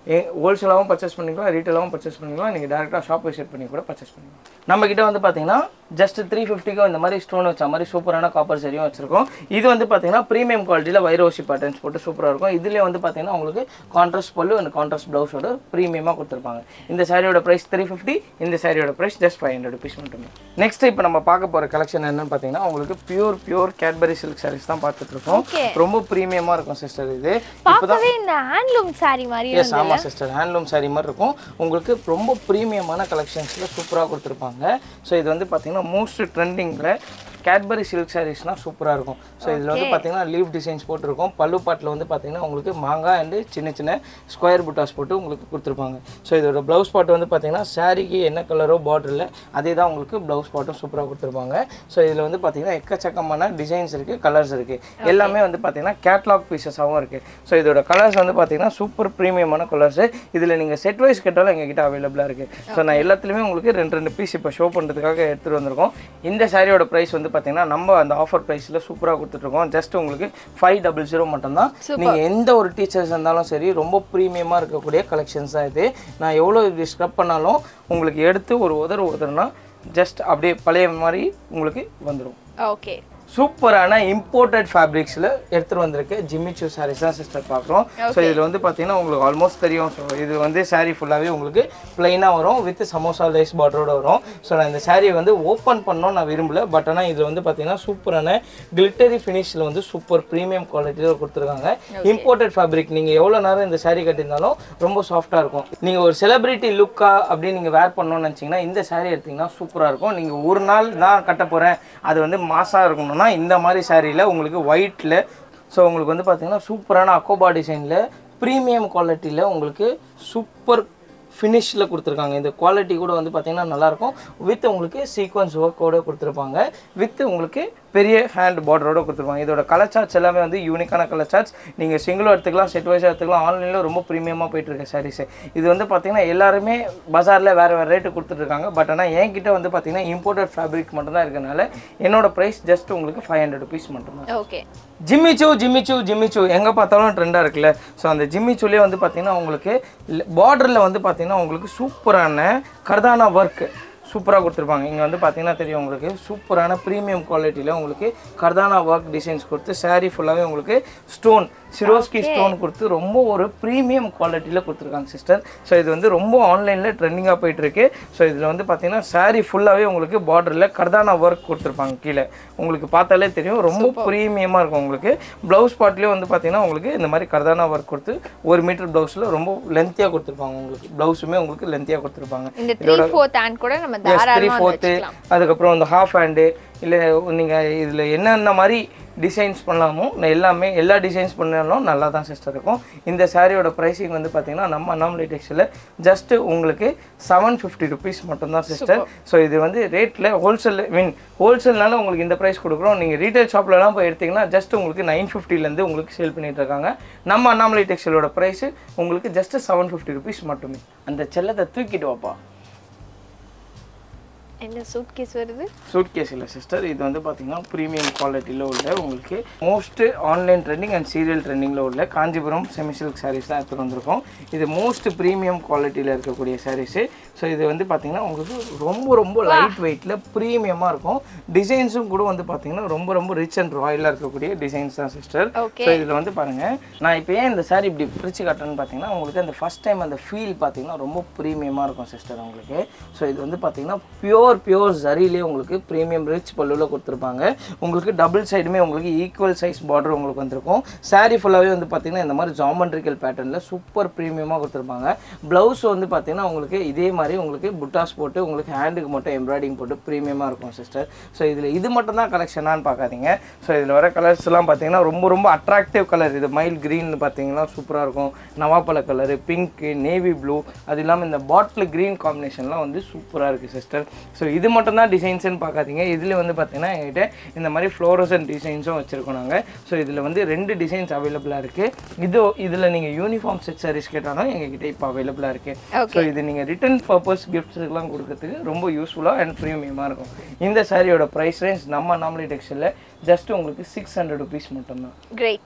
ஹோல்சேலாகவும் பர்ச்சேஸ் பண்ணிக்கலாம் ரீட்டெயிலாகவும் பர்ச்சேஸ் பண்ணிக்கலாம் நீங்கள் டேரெக்டாக ஷாப் விசிட் பண்ணி கூட பர்ச்சேஸ் பண்ணிக்கலாம் நம்ம கிட்ட வந்து பார்த்தீங்கன்னா ஜஸ்ட் த்ரீ ஃபிஃப்டிக்கும் இந்த மாதிரி ஸ்டோன் வச்ச மாதிரி சூப்பரான காப்பர் சரியும் வச்சிருக்கோம் இது வந்து பார்த்தீங்கன்னா ப்ரீமியம் குவாலிட்டியில் வைரோசி பேட்டர்ன்ஸ் போட்டு சூப்பராக இருக்கும் இதுலேயே வந்து பார்த்தீங்கன்னா உங்களுக்கு கான்ட்ராஸ்ட் பல்லு அண்ட் கான்ட்ராஸ்ட் ப்ளவுஸோட ப்ரீமியமாக கொடுத்துருப்பாங்க இந்த சாரியோட ப்ரைஸ் த்ரீ ஃபிஃப்டி இந்த சாரியோட price just five hundred rupees மட்டுமே நெக்ஸ்ட் இப்போ நம்ம பார்க்க போகிற கலெக்ஷன் என்னன்னு பார்த்தீங்கன்னா உங்களுக்கு pure pure Cadbury silk sarees தான் பார்த்துட்டு இருக்கோம் Okay. ரொம்ப ப்ரீமியமாக இருக்கும் சிஸ்டர் இது பார்க்கவே இந்த ஹேண்ட்லூம் saree மாதிரி எஸ் ஆமாம் சிஸ்டர் ஹேண்ட்லூம் saree மாதிரி இருக்கும் உங்களுக்கு ரொம்ப ப்ரீமியமான கலெக்ஷன்ஸில் சூப்பராக கொடுத்துருப்பாங்க ஸோ இது வந்து பார்த்தீங்கன்னா மோஸ்ட் ட்ரெண்டிங்கில் கேட்பரி சில்க் சாரீஸ்னால் சூப்பராக இருக்கும் ஸோ இதில் வந்து பார்த்தீங்கன்னா லீவ் டிசைன்ஸ் போட்டிருக்கும் பல்லு பாட்டில் வந்து பார்த்தீங்கன்னா உங்களுக்கு மாங்காய் அண்டு சின்ன சின்ன ஸ்கொயர் புட்டாஸ் போட்டு உங்களுக்கு கொடுத்துருப்பாங்க ஸோ இதோட ப்ளவுஸ் பாட் வந்து பார்த்தீங்கன்னா சாரிக்கு என்ன கலரோ பார்டரில் அதே தான் உங்களுக்கு ப்ளவுஸ் பாட்டும் சூப்பராக கொடுத்துருப்பாங்க ஸோ இதில் வந்து பார்த்தீங்கன்னா எக்கச்சக்கமான டிசைன்ஸ் இருக்குது கலர்ஸ் இருக்குது எல்லாமே வந்து பார்த்தீங்கன்னா கேட்லாக் பீசஸாகவும் இருக்குது ஸோ இதோட கலர்ஸ் வந்து பார்த்தீங்கன்னா சூப்பர் ப்ரீமியமான கலர்ஸ் இதில் நீங்கள் செட் வைஸ் கேட்டாலும் எங்ககிட்ட அவைலபிளாக இருக்குது ஸோ நான் எல்லாத்துலேயுமே உங்களுக்கு ரெண்டு ரெண்டு பீஸ் இப்போ ஷோ பண்ணுறதுக்காக எடுத்துகிட்டு வந்திருக்கோம் இந்த சாரியோட ப்ரைஸ் வந்து பார்த்தீங்கன்னா நம்ம அந்த ஆஃபர் ப்ரைஸில் சூப்பராக கொடுத்துட்ருக்கோம் ஜஸ்ட் உங்களுக்கு ஃபைவ் டபுள் ஜீரோ மட்டும்தான் நீங்கள் எந்த ஒரு டீச்சர்ஸ் இருந்தாலும் சரி ரொம்ப ப்ரீமியமாக இருக்கக்கூடிய கலெக்ஷன்ஸ் தான் இது நான் எவ்வளோ இது ஸ்க்ரப் பண்ணாலும் உங்களுக்கு எடுத்து ஒரு உதறு உதறுனா ஜஸ்ட் அப்படியே பழைய மாதிரி உங்களுக்கு வந்துடும் ஓகே சூப்பரான இம்போர்ட்டட் ஃபேப்ரிக்ஸில் எடுத்துகிட்டு வந்திருக்கு ஜிம்மி சூ சாரீஸ் தான் சிஸ்டர் பார்க்குறோம் ஸோ இதில் வந்து பார்த்தீங்கன்னா உங்களுக்கு ஆல்மோஸ்ட் தெரியும் ஸோ இது வந்து saree ஃபுல்லாகவே உங்களுக்கு ப்ளைனாக வரும் வித் சமோசா லேஸ் பார்டரோட வரும் ஸோ நான் இந்த சாரியை வந்து ஓப்பன் பண்ணோம் நான் விரும்பல பட் ஆனால் இதில் வந்து பார்த்தீங்கன்னா சூப்பரான கிளிட்டரி ஃபினிஷில் வந்து சூப்பர் ப்ரீமியம் குவாலிட்டியில் கொடுத்துருக்காங்க இம்போர்ட்டட் ஃபேப்ரிக் நீங்கள் எவ்வளோ நேரம் இந்த saree கட்டியிருந்தாலும் ரொம்ப சாஃப்டாக இருக்கும் நீங்கள் ஒரு செலிபிரிட்டி லுக்காக அப்படின்னு நீங்கள் வேர் பண்ணணும்னு நினச்சிங்கன்னா இந்த saree எடுத்தீங்கன்னா சூப்பராக இருக்கும் நீங்கள் ஒரு நாள் தான் கட்ட போகிறேன் அது வந்து மாசாக இருக்கணும்னா இந்த மாதிரி சாரியில் உங்களுக்கு ஒயிட்டில் ஸோ உங்களுக்கு வந்து பார்த்தீங்கன்னா சூப்பரான அக்கோபா டிசைனில் ப்ரீமியம் குவாலிட்டியில் உங்களுக்கு சூப்பர் ஃபினிஷில் கொடுத்துருக்காங்க இந்த குவாலிட்டி கூட வந்து பார்த்தீங்கன்னா நல்லாயிருக்கும் வித் உங்களுக்கு சீக்வன்ஸ் ஒர்க்கோட கொடுத்துருப்பாங்க வித் உங்களுக்கு பெரிய ஹேண்ட் பார்டரோட கொடுத்துருப்பாங்க இதோட கலர் சார்ட்ஸ் எல்லாமே வந்து யூனிக்கான கலர் சார்ட்ஸ் நீங்கள் சிங்கிளும் எடுத்துக்கலாம் செட் வைஸாக எடுத்துக்கலாம் ஆன்லைனில் ரொம்ப ப்ரீமியமாக போயிட்டு இருக்கு சாரீஸ் இது வந்து பார்த்தீங்கன்னா எல்லாருமே பஜாரில் வேறு வேறு ரேட்டு கொடுத்துட்ருக்காங்க பட் ஆனால் என்கிட்ட வந்து பார்த்தீங்கன்னா இம்போர்ட்டட் ஃபேப்ரிக் மட்டும்தான் இருக்கனால என்னோட ப்ரைஸ் ஜஸ்ட் உங்களுக்கு ஃபைவ் ஹண்ட்ரட் ருபீஸ் மட்டும்தான் ஓகே ஜிம்மிச்சூ ஜிம்மிச்சூ ஜிம்மிச்சூ எங்கே பார்த்தாலும் ட்ரெண்டாக இருக்குல்ல ஸோ அந்த ஜிம்மிச்சூலேயே வந்து பார்த்தீங்கன்னா உங்களுக்கு பார்டரில் வந்து பார்த்தீங்கன்னா உங்களுக்கு சூப்பரான கர்தானா ஒர்க் சூப்பராக கொடுத்துருப்பாங்க இங்கே வந்து பார்த்தீங்கன்னா தெரியும் உங்களுக்கு சூப்பரான ப்ரீமியம் குவாலிட்டியில் உங்களுக்கு கர்தானா ஒர்க் டிசைன்ஸ் கொடுத்து saree ஃபுல்லாகவே உங்களுக்கு ஸ்டோன் சிரோஸ்கி ஸ்டோன் கொடுத்து ரொம்ப ஒரு ப்ரீமியம் குவாலிட்டியில் கொடுத்துருக்காங்க சிஸ்டர் ஸோ இது வந்து ரொம்ப ஆன்லைனில் ட்ரெண்டிங்காக போயிட்டு இருக்கு ஸோ இதில் வந்து பார்த்தீங்கன்னா saree ஃபுல்லாகவே உங்களுக்கு பார்டரில் கர்தானா ஒர்க் கொடுத்துருப்பாங்க கீழே உங்களுக்கு பார்த்தாலே தெரியும் ரொம்ப ப்ரீமியமாக இருக்கும் உங்களுக்கு ப்ளவுஸ் பார்ட்லேயே வந்து பார்த்தீங்கன்னா உங்களுக்கு இந்த மாதிரி கர்தானா ஒர்க் கொடுத்து ஒரு மீட்டர் ப்ளவுஸில் ரொம்ப லென்த்தியாக கொடுத்துருப்பாங்க உங்களுக்கு ப்ளவுஸுமே உங்களுக்கு லென்த்தியாக கொடுத்துருப்பாங்க இந்த த்ரீ ஃபோர்த் ஹேண்ட் கூட நம்ம எஸ் த்ரீ தாராளமா வந்து ஃபோர்த்து வச்சுக்கலாம் அதுக்கப்புறம் இந்த ஹாஃப் ஹேண்டு இல்லை நீங்கள் இதில் என்னென்ன மாதிரி டிசைன்ஸ் பண்ணலாமோ நான் எல்லாமே எல்லா டிசைன்ஸ் பண்ணாலும் நல்லா தான் சிஸ்டர் இருக்கும் இந்த சாரியோட ப்ரைஸிங் வந்து பார்த்தீங்கன்னா நம்ம அண்ணாமலை டெக்ஸ்டைலில் ஜஸ்ட் உங்களுக்கு செவன் ஃபிஃப்டி ருபீஸ் மட்டும்தான் சிஸ்டர் ஸோ இது வந்து ரேட்டில் ஹோல்சேல் மீன் ஹோல்சேல்னால உங்களுக்கு இந்த ப்ரைஸ் கொடுக்குறோம் நீங்கள் ரீட்டைல் ஷாப்லலாம் போய் எடுத்தீங்கன்னா ஜஸ்ட் உங்களுக்கு நைன் ஃபிஃப்டிலேருந்து உங்களுக்கு சேல் பண்ணிட்டு இருக்காங்க நம்ம அண்ணாமலை டெக்ஸ்டைலோட ப்ரைஸ் உங்களுக்கு ஜஸ்ட் செவன் ஃபிஃப்டி ருபீஸ் மட்டுமே அந்த செல்லத்தை தூக்கிட்டு வாப்பா என்ன சூட் கேஸ் வருது சூட் கேஸ் இல்லை சிஸ்டர் இது வந்து பார்த்தீங்கன்னா ப்ரீமியம் குவாலிட்டியில் உள்ள உங்களுக்கு most online trending and serial ட்ரெண்டிங்கில் உள்ள காஞ்சிபுரம் செமி சில்க் சாரீஸ் தான் எடுத்துகிட்டு வந்திருக்கோம் இது மோஸ்ட் ப்ரீமியம் குவாலிட்டியில் இருக்கக்கூடிய சாரீஸு ஸோ இது வந்து பார்த்தீங்கன்னா உங்களுக்கு ரொம்ப ரொம்ப லைட் வெயிட்டில் ப்ரீமியமாக இருக்கும் டிசைன்ஸும் கூட வந்து பார்த்தீங்கன்னா ரொம்ப ரொம்ப ரிச் அண்ட் ராயலாக இருக்கக்கூடிய டிசைன்ஸ் தான் சிஸ்டர் Okay. ஸோ இதில் வந்து பாருங்கள் நான் இப்போ ஏன் இந்த சாரி இப்படி பிரித்து காட்டுறேன்னு பார்த்தீங்கன்னா உங்களுக்கு அந்த ஃபஸ்ட் டைம் அந்த ஃபீல் பார்த்தீங்கன்னா ரொம்ப ப்ரீமியமாக இருக்கும் சிஸ்டர் உங்களுக்கு ஸோ இது வந்து பார்த்தீங்கன்னா பியோர் பியோர் ஜரிலே உங்களுக்கு ப்ரீமியம் ரிச் பல்லுவில் கொடுத்துருப்பாங்க உங்களுக்கு டபுள் சைடுமே உங்களுக்கு ஈக்குவல் சைஸ் பார்டர் உங்களுக்கு வந்திருக்கும் saree ஃபுல்லாகவே வந்து பார்த்தீங்கன்னா இந்த மாதிரி ஜாமெண்ட்ரிக்கல் பேட்டர்னில் சூப்பர் ப்ரீமியமாக கொடுத்துருப்பாங்க ப்ளவுஸ் வந்து பார்த்தீங்கன்னா உங்களுக்கு இதே மாதிரி உங்களுக்கு புட்டாஸ் போட்டு உங்களுக்கு ஹேண்டுக்கு மட்டும் எம்ப்ராய்டிங் போட்டு ப்ரீமியமாக இருக்கும் சிஸ்டர் ஸோ இதில் இது மட்டும் தான் கலெக்ஷனான்னு பார்க்காதீங்க ஸோ இதில் வர கலர்ஸ்லாம் பார்த்தீங்கன்னா ரொம்ப ரொம்ப அட்ராக்டிவ் கலர் இது மைல் க்ரீன் பார்த்தீங்கன்னா சூப்பராக இருக்கும் நவாப்பழ கலரு பிங்க்கு நேவி ப்ளூ அது இல்லாமல் இந்த பாட்டில் க்ரீன் காம்பினேஷன்லாம் வந்து சூப்பராக இருக்குது சிஸ்டர் ஸோ இது மட்டும் தான் டிசைன்ஸ்னு பார்க்காதீங்க இதில் வந்து பார்த்தீங்கன்னா எங்ககிட்ட இந்த மாதிரி ஃப்ளோரசன் டிசைன்ஸும் வச்சுருக்கோம் நாங்கள் ஸோ இதில் வந்து ரெண்டு டிசைன்ஸ் அவைலபிளாக இருக்குது இது இதில் நீங்கள் யூனிஃபார்ம் செட் சாரீஸ் கேட்டாலும் எங்ககிட்ட இப்போ அவைலபிளாக இருக்குது ஸோ இது நீங்கள் ரிட்டர்ன் பர்பஸ் கிஃப்ட்ஸுக்கெலாம் கொடுக்கறதுக்கு ரொம்ப யூஸ்ஃபுல்லாக அண்ட் ப்ரீமியமாக இருக்கும் இந்த சாரியோட ப்ரைஸ் ரேஞ்ச் நம்ம நாமளி டெக்ஸ்டைலில் ஜஸ்ட் உங்களுக்கு சிக்ஸ் ஹண்ட்ரட் ருபீஸ் மட்டும்தான் கிரேட்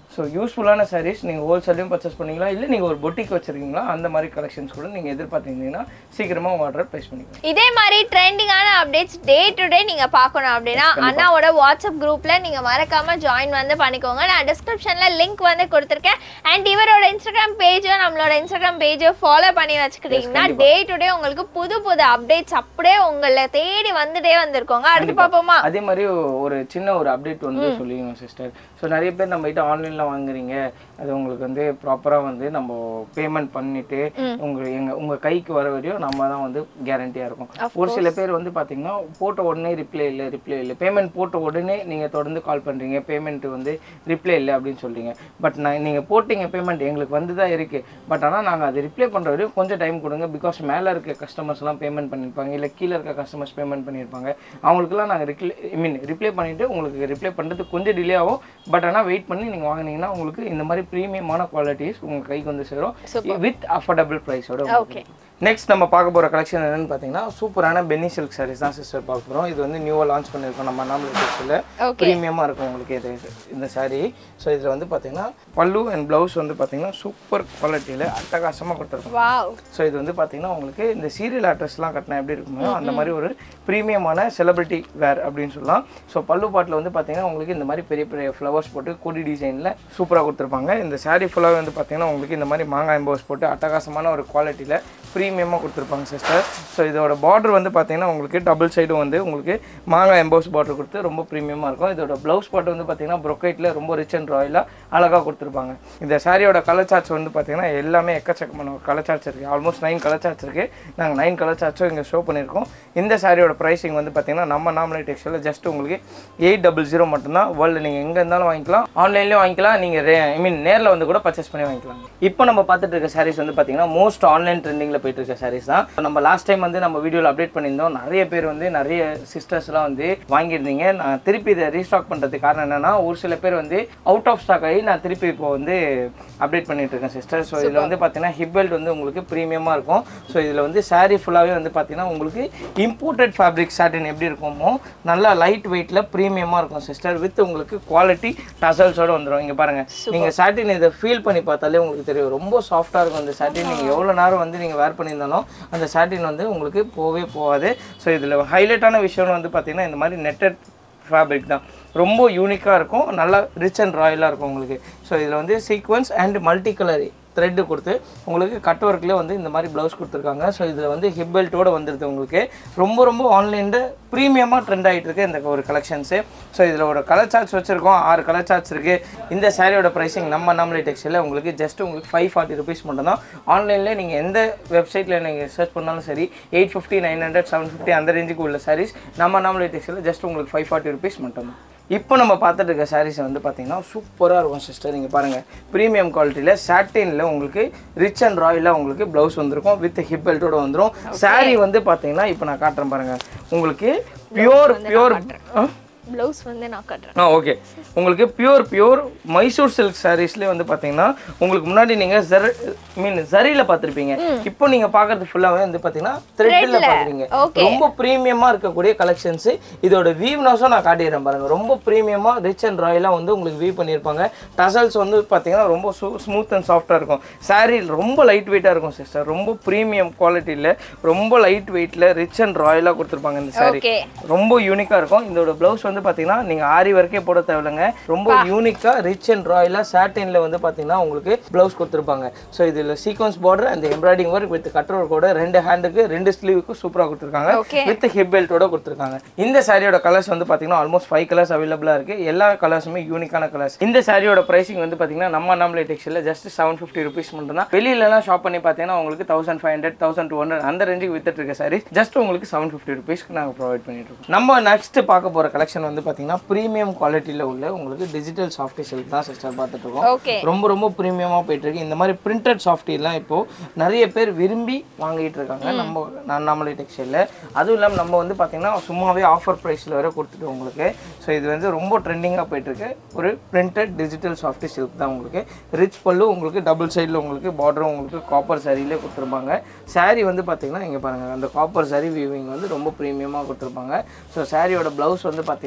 ஸோ யூஸ்ஃபுல்லான சாரீஸ் நீங்கள் ஹோல்சேலையும் பர்ச்சேஸ் பண்ணிக்கலாம் இல்லை நீங்கள் ஒரு பொட்டிக் வச்சுருக்கீங்களா அந்த மாதிரி கலெக்ஷன்ஸ் கூட நீங்கள் எதிர்பார்த்தீங்கன்னா சீக்கிரமாக ஆர்டர் ப்ளேஸ் பண்ணிக்கலாம் இதே மாதிரி ட்ரெண்டிங்கான அப்டேட்ஸ் டே டு டே நீங்க பார்க்கணும் அப்படின்னா அண்ணாவோட வாட்ஸ்அப் குரூப்ல நீங்க மறக்காம ஜாயின் வந்து பண்ணிக்கோங்க நான் டிஸ்கிரிப்ஷன்ல லிங்க் வந்து கொடுத்துருக்கேன் அண்ட் இவரோட இன்ஸ்டாகிராம் பேஜும் நம்மளோட இன்ஸ்டாகிராம் பேஜை ஃபாலோ பண்ணி வச்சுக்கிட்டீங்கன்னா டே டு டே உங்களுக்கு புது புது அப்டேட்ஸ் அப்படியே உங்களை தேடி வந்துட்டே வந்திருக்கோங்க அடுத்து பார்ப்போமா அதே மாதிரி ஒரு சின்ன ஒரு அப்டேட் வந்து சொல்லிக்கணும் சிஸ்டர் ஸோ நிறைய பேர் நம்ம கிட்ட ஆன்லைனில் வாங்குறீங்க அது உங்களுக்கு வந்து ப்ராப்பராக வந்து நம்ம பேமெண்ட் பண்ணிட்டு உங்க எங்க உங்க கைக்கு வர வரையும் நம்ம தான் வந்து கேரண்டியாக இருக்கும் ஒரு சில பேர் வந்து பார்த்தீங்கன்னா போட்ட உடனே ரிப்ளை இல்லை ரிப்ளை இல்லை பேமெண்ட் போட்ட உடனே நீங்கள் தொடர்ந்து கால் பண்ணுறீங்க பேமெண்ட் வந்து ரிப்ளை இல்லை அப்படின்னு சொல்றீங்க பட் நான் நீங்கள் போட்டீங்க பேமெண்ட் எங்களுக்கு வந்து தான் இருக்குது பட் ஆனால் நாங்கள் அது ரிப்ளை பண்ணுற வரையும் கொஞ்சம் டைம் கொடுங்க பிகாஸ் மேலே இருக்க கஸ்டமர்ஸ்லாம் பேமெண்ட் பண்ணியிருப்பாங்க இல்லை கீழே இருக்க கஸ்டமர்ஸ் பேமெண்ட் பண்ணியிருப்பாங்க அவங்களுக்குலாம் நாங்கள் ரிப்ளை ஐ மீன் ரிப்ளை பண்ணிவிட்டு உங்களுக்கு ரிப்ளை பண்ணுறதுக்கு கொஞ்சம் டிலே ஆகும் பட் ஆனால் வெயிட் பண்ணி நீங்கள் வாங்குனீங்கன்னா உங்களுக்கு இந்த மாதிரி ப்ரீமியமான குவாலிட்டிஸ் உங்கள் கைக்கு வந்து சேரும் வித் அஃபோர்டபுள் ப்ரைஸோட ஓகே நெக்ஸ்ட் நம்ம பார்க்க போகிற கலெக்ஷன் என்னன்னு பார்த்தீங்கன்னா சூப்பரான பென்னி சில்க் சாரீஸ் தான் சிஸ்டர் பார்க்க போகிறோம் இது வந்து நியூவாக லான்ச் பண்ணியிருக்கோம் நம்ம நாமல் டெக்ஸ்டில் Okay. ப்ரீமியமாக இருக்கும் உங்களுக்கு இது இந்த saree ஸோ இதில் வந்து பார்த்தீங்கன்னா பல்லு அண்ட் ப்ளவுஸ் வந்து பார்த்தீங்கன்னா சூப்பர் குவாலிட்டியில் அட்டகாசமாக கொடுத்துருக்கோம் வாவ் ஸோ இது வந்து பார்த்தீங்கன்னா உங்களுக்கு இந்த சீரியல் ஆட்ரஸ்லாம் கட்டினா எப்படி இருக்குமோ அந்த மாதிரி ஒரு ப்ரீமியமான செலிபிரிட்டி வேர் அப்படின்னு சொல்லலாம் ஸோ பல்லு பாட்டில் வந்து பார்த்தீங்கன்னா உங்களுக்கு இந்த மாதிரி பெரிய பெரிய ஃப்ளவர்ஸ் போட்டு கொடி டிசைனில் சூப்பராக கொடுத்துருப்பாங்க இந்த saree ஃபுல்லாகவே வந்து பார்த்தீங்கன்னா உங்களுக்கு இந்த மாதிரி மாங்காய் எம்போஸ் போட்டு அட்டகாசமான ஒரு குவாலிட்டியில் ப்ரீமியமாக கொடுத்துருப்பாங்க சிஸ்டர் ஸோ இதோட பார்டர் வந்து பார்த்தீங்கன்னா உங்களுக்கு டபுள் சைடும் வந்து உங்களுக்கு மாங்காய் எம்போஸ் பார்டர் கொடுத்து ரொம்ப ப்ரீமியமாக இருக்கும் இதோட ப்ளவுஸ் பார்ட் வந்து பார்த்தீங்கன்னா ப்ரொக்கைட்டில் ரொம்ப ரிச் அண்ட் ராயலாக அழகாக கொடுத்துருப்பாங்க இந்த சாரியோட கலர் சார்ட்ஸ் வந்து பார்த்தீங்கன்னா எல்லாமே எக்கச்சக்கமான ஒரு கலர் சார்ட்ஸ் இருக்குது ஆல்மோஸ்ட் நைன் கலர் சார்ட்ஸ் இருக்குது நாங்கள் நைன் கலர் சார்ட்ஸும் இங்கே ஷோ பண்ணியிருக்கோம் இந்த சாரியோட ப்ரைஸிங் வந்து பார்த்தீங்கன்னா நம்ம நாமலே டெக்ஸ்டைலில் ஜஸ்ட் உங்களுக்கு எயிட் டபுள் ஜீரோ மட்டும்தான் வேர்ல்டு நீங்கள் எங்கே இருந்தாலும் வாங்கிக்கலாம் ஆன்லைன்லேயும் வாங்கிக்கலாம் நீங்கள் ஐ மீன் நேரில் வந்து கூட பர்ச்சேஸ் பண்ணி வாங்கிக்கலாம் இப்போ நம்ம பார்த்துட்டு இருக்க சாரீஸ் வந்து பார்த்தீங்கன்னா மோஸ்ட் ஆன்லைன் ட்ரெண்டிங்கில் போயிட்டு இருக்க சாரீஸ் தான் நம்ம லாஸ்ட் டைம் வந்து நம்ம வீடியோவில் அப்டேட் பண்ணியிருந்தோம் நிறைய பேர் வந்து நிறைய சிஸ்டர்ஸ்லாம் வந்து வாங்கியிருந்தீங்க நான் திருப்பி இதை ரீஸ்டாக் பண்ணுறதுக்கு காரணம் என்னன்னா ஒரு சில பேர் வந்து அவுட் ஆஃப் ஸ்டாக் ஆகி நான் திருப்பி இப்போ வந்து அப்டேட் பண்ணிட்டு இருக்கேன் சிஸ்டர் ஸோ இதில் வந்து பார்த்தீங்கன்னா ஹிப் பெல்ட் வந்து உங்களுக்கு ப்ரீமியமாக இருக்கும் ஸோ இதில் வந்து saree ஃபுல்லாகவே வந்து பார்த்தீங்கன்னா உங்களுக்கு இம்போர்ட்டட் ஃபேப்ரிக் சாட்டின் எப்படி இருக்குமோ நல்லா லைட் வெயிட்டில் ப்ரீமியமாக இருக்கும் சிஸ்டர் வித் உங்களுக்கு குவாலிட்டி டசல்ஸோட வந்துடும் இங்கே பாருங்கள் நீங்கள் சாட்டின் இதை ஃபீல் பண்ணி பார்த்தாலே உங்களுக்கு தெரியும் ரொம்ப சாஃப்டாக இருக்கும் அந்த சாட்டின் நீங்கள் எவ்வளோ நேரம் வந்து நீங்கள் வேர் பண்ணியிருந்தாலும் அந்த சாட்டின் வந்து உங்களுக்கு போகவே போகாது ஸோ இதில் ஹைலைட்டான விஷயம் வந்து பார்த்தீங்கன்னா இந்த மாதிரி நெட்டட் ஃபேப்ரிக் தான் ரொம்ப யூனிக்காக இருக்கும் நல்லா ரிச் அண்ட் ராயலாக இருக்கும் உங்களுக்கு ஸோ இதில் வந்து sequence and multi colour thread கொடுத்து உங்களுக்கு கட் ஒர்க்லேயே வந்து இந்த மாதிரி ப்ளவுஸ் கொடுத்துருக்காங்க ஸோ இதில் வந்து ஹிப் பெல்ட்டோட வந்துடுது உங்களுக்கு ரொம்ப ரொம்ப ஆன்லைனில் ப்ரீமியமாக ட்ரெண்ட் ஆகிட்டு இருக்கு இந்த ஒரு கலெக்ஷன்ஸு ஸோ இதில் ஒரு கலர் சார்ட்ஸ் வச்சுருக்கோம் ஆறு கலர் சார்ட்ஸ் இருக்குது இந்த சாரியோட ப்ரைஸிங் நம்ம நம்மளே டெக்ஸ்டைலில் உங்களுக்கு ஜஸ்ட் உங்களுக்கு ஃபைவ் ஃபார்ட்டி ருபீஸ் மட்டும் தான் ஆன்லைனில் நீங்கள் எந்த வெப்சைட்டில் நீங்கள் சர்ச் பண்ணாலும் சரி eight fifty nine hundred seven fifty அந்த ரேஞ்சுக்கு உள்ள சாரீஸ் நம்ம நம்மளே டெக்ஸ்டைலில் ஜஸ்ட் உங்களுக்கு ஃபைவ் ஃபார்ட்டி ருபீஸ் மட்டும் தான் இப்போ நம்ம பார்த்துட்டு இருக்க சாரீஸ் வந்து பார்த்தீங்கன்னா சூப்பராக இருக்கும் சிஸ்டர் நீங்கள் பாருங்கள் ப்ரீமியம் குவாலிட்டியில் சாட்டினில் உங்களுக்கு ரிச் அண்ட் ராயலாக உங்களுக்கு ப்ளவுஸ் வந்திருக்கும் வித் ஹிப் பெல்ட்டோட வந்துடும் saree வந்து பார்த்தீங்கன்னா இப்போ நான் காட்டுறேன் பாருங்கள் உங்களுக்கு பியோர் பியோர் ப்ளவுஸ் வந்து நான் கட்டுறேன் ஆ ஓகே உங்களுக்கு பியூர் பியூர் மைசூர் சில்க் சாரீஸ்லேயே வந்து பார்த்தீங்கன்னா உங்களுக்கு முன்னாடி நீங்கள் ஜர் மீன் ஜரியில் பார்த்துருப்பீங்க இப்போ நீங்கள் பார்க்கறது ஃபுல்லாகவே வந்து பார்த்தீங்கன்னா த்ரெட்டில் பார்க்குறீங்க Okay. ரொம்ப ப்ரீமியமாக இருக்கக்கூடிய கலெக்ஷன்ஸு இதோட வீவ்னஸும் நான் காட்டிடுறேன் பாருங்க ரொம்ப ப்ரீமியமாக ரிச் அண்ட் ராயலாக வந்து உங்களுக்கு வீவ் பண்ணியிருப்பாங்க டசல்ஸ் வந்து பார்த்தீங்கன்னா ரொம்ப ஸ்மூத் அண்ட் சாஃப்டாக இருக்கும் saree ரொம்ப லைட் வெயிட்டாக இருக்கும் சிஸ்டர் ரொம்ப ப்ரீமியம் குவாலிட்டியில் ரொம்ப லைட் வெயிட்டில் ரிச் அண்ட் ராயலாக கொடுத்துருப்பாங்க இந்த saree ஓகே ரொம்ப யூனிக்காக இருக்கும் இதோட ப்ளவுஸ் வந்து பார்த்தீங்கன்னா நீங்கள் ஆரி வரைக்கே போட தேவையில்லைங்க ரொம்ப யூனிக்காக ரிச் அண்ட் ராயலாக சாட்டினில் வந்து பார்த்தீங்கன்னா உங்களுக்கு ப்ளவுஸ் கொடுத்துருப்பாங்க ஸோ இதில் சீக்வன்ஸ் பார்டர் அந்த எம்ப்ராய்டிங் ஒர்க் வித் கட்டர் ஒர்க்கோட ரெண்டு ஹேண்டுக்கு ரெண்டு ஸ்லீவுக்கு சூப்பராக கொடுத்துருக்காங்க Okay. வித் ஹிப் பெல்ட்டோட கொடுத்துருக்காங்க இந்த சாரியோட கலர்ஸ் வந்து பார்த்தீங்கன்னா ஆல்மோஸ்ட் ஃபைவ் கலர்ஸ் அவைலபிளாக இருக்குது எல்லா கலர்ஸுமே யூனிக்கான கலர்ஸ் இந்த சாரியோட ப்ரைசிங் வந்து பார்த்தீங்கன்னா நம்ம நம்மளே டெக்ஸ்டைலில் ஜஸ்ட் செவன் ஃபிஃப்டி ருபீஸ் மட்டும் தான் வெளியிலலாம் ஷாப் பண்ணி பார்த்தீங்கன்னா உங்களுக்கு thousand five hundred thousand two hundred அந்த ரேஞ்சுக்கு வித்துட்டு இருக்க சாரீஸ் ஜஸ்ட் உங்களுக்கு செவன் ஃபிஃப்டி ருபீஸ்க்கு நாங்கள் ப்ரொவைட் பண்ணிட்டு இருக்கோம் நம்ம நெக்ஸ்ட் பார்க்க போகிற கலெக்ஷன் வந்து பார்த்தீங்கன்னா ப்ரீமியம் குவாலிட்டியில் உள்ள உங்களுக்கு டிஜிட்டல் சாஃப்ட் சில்க் தான் சிஸ்டர் பார்த்துட்டு இருக்கோம் ஓகே ரொம்ப ரொம்ப ப்ரீமியமாக போயிட்டு இருக்கு இந்த மாதிரி பிரிண்டட் சாஃப்ட்வேர்லாம் இப்போ நிறைய பேர் விரும்பி வாங்கிட்டு இருக்காங்க நம்ம நான் நம்மளே டெக்ஸ்டைலில் அதுவும் இல்லாமல் நம்ம வந்து பார்த்தீங்கன்னா சும்மாவே ஆஃபர் ப்ரைஸில் வர கொடுத்துட்டு உங்களுக்கு ஸோ இது வந்து ரொம்ப ட்ரெண்டிங்காக போயிட்டு இருக்கு ஒரு பிரிண்டட் டிஜிட்டல் சாஃப்ட் சில்க் தான் உங்களுக்கு ரிச் பல்லு உங்களுக்கு டபுள் சைடில் உங்களுக்கு பார்டரும் உங்களுக்கு காப்பர் சாரியிலே கொடுத்துருப்பாங்க saree வந்து பார்த்தீங்கன்னா இங்கே பாருங்கள் அந்த காப்பர் saree வீவிங் வந்து ரொம்ப ப்ரீமியமாக கொடுத்துருப்பாங்க ஸோ சாரியோட ப்ளவுஸ் வந்து பார்த்தீங்கன்னா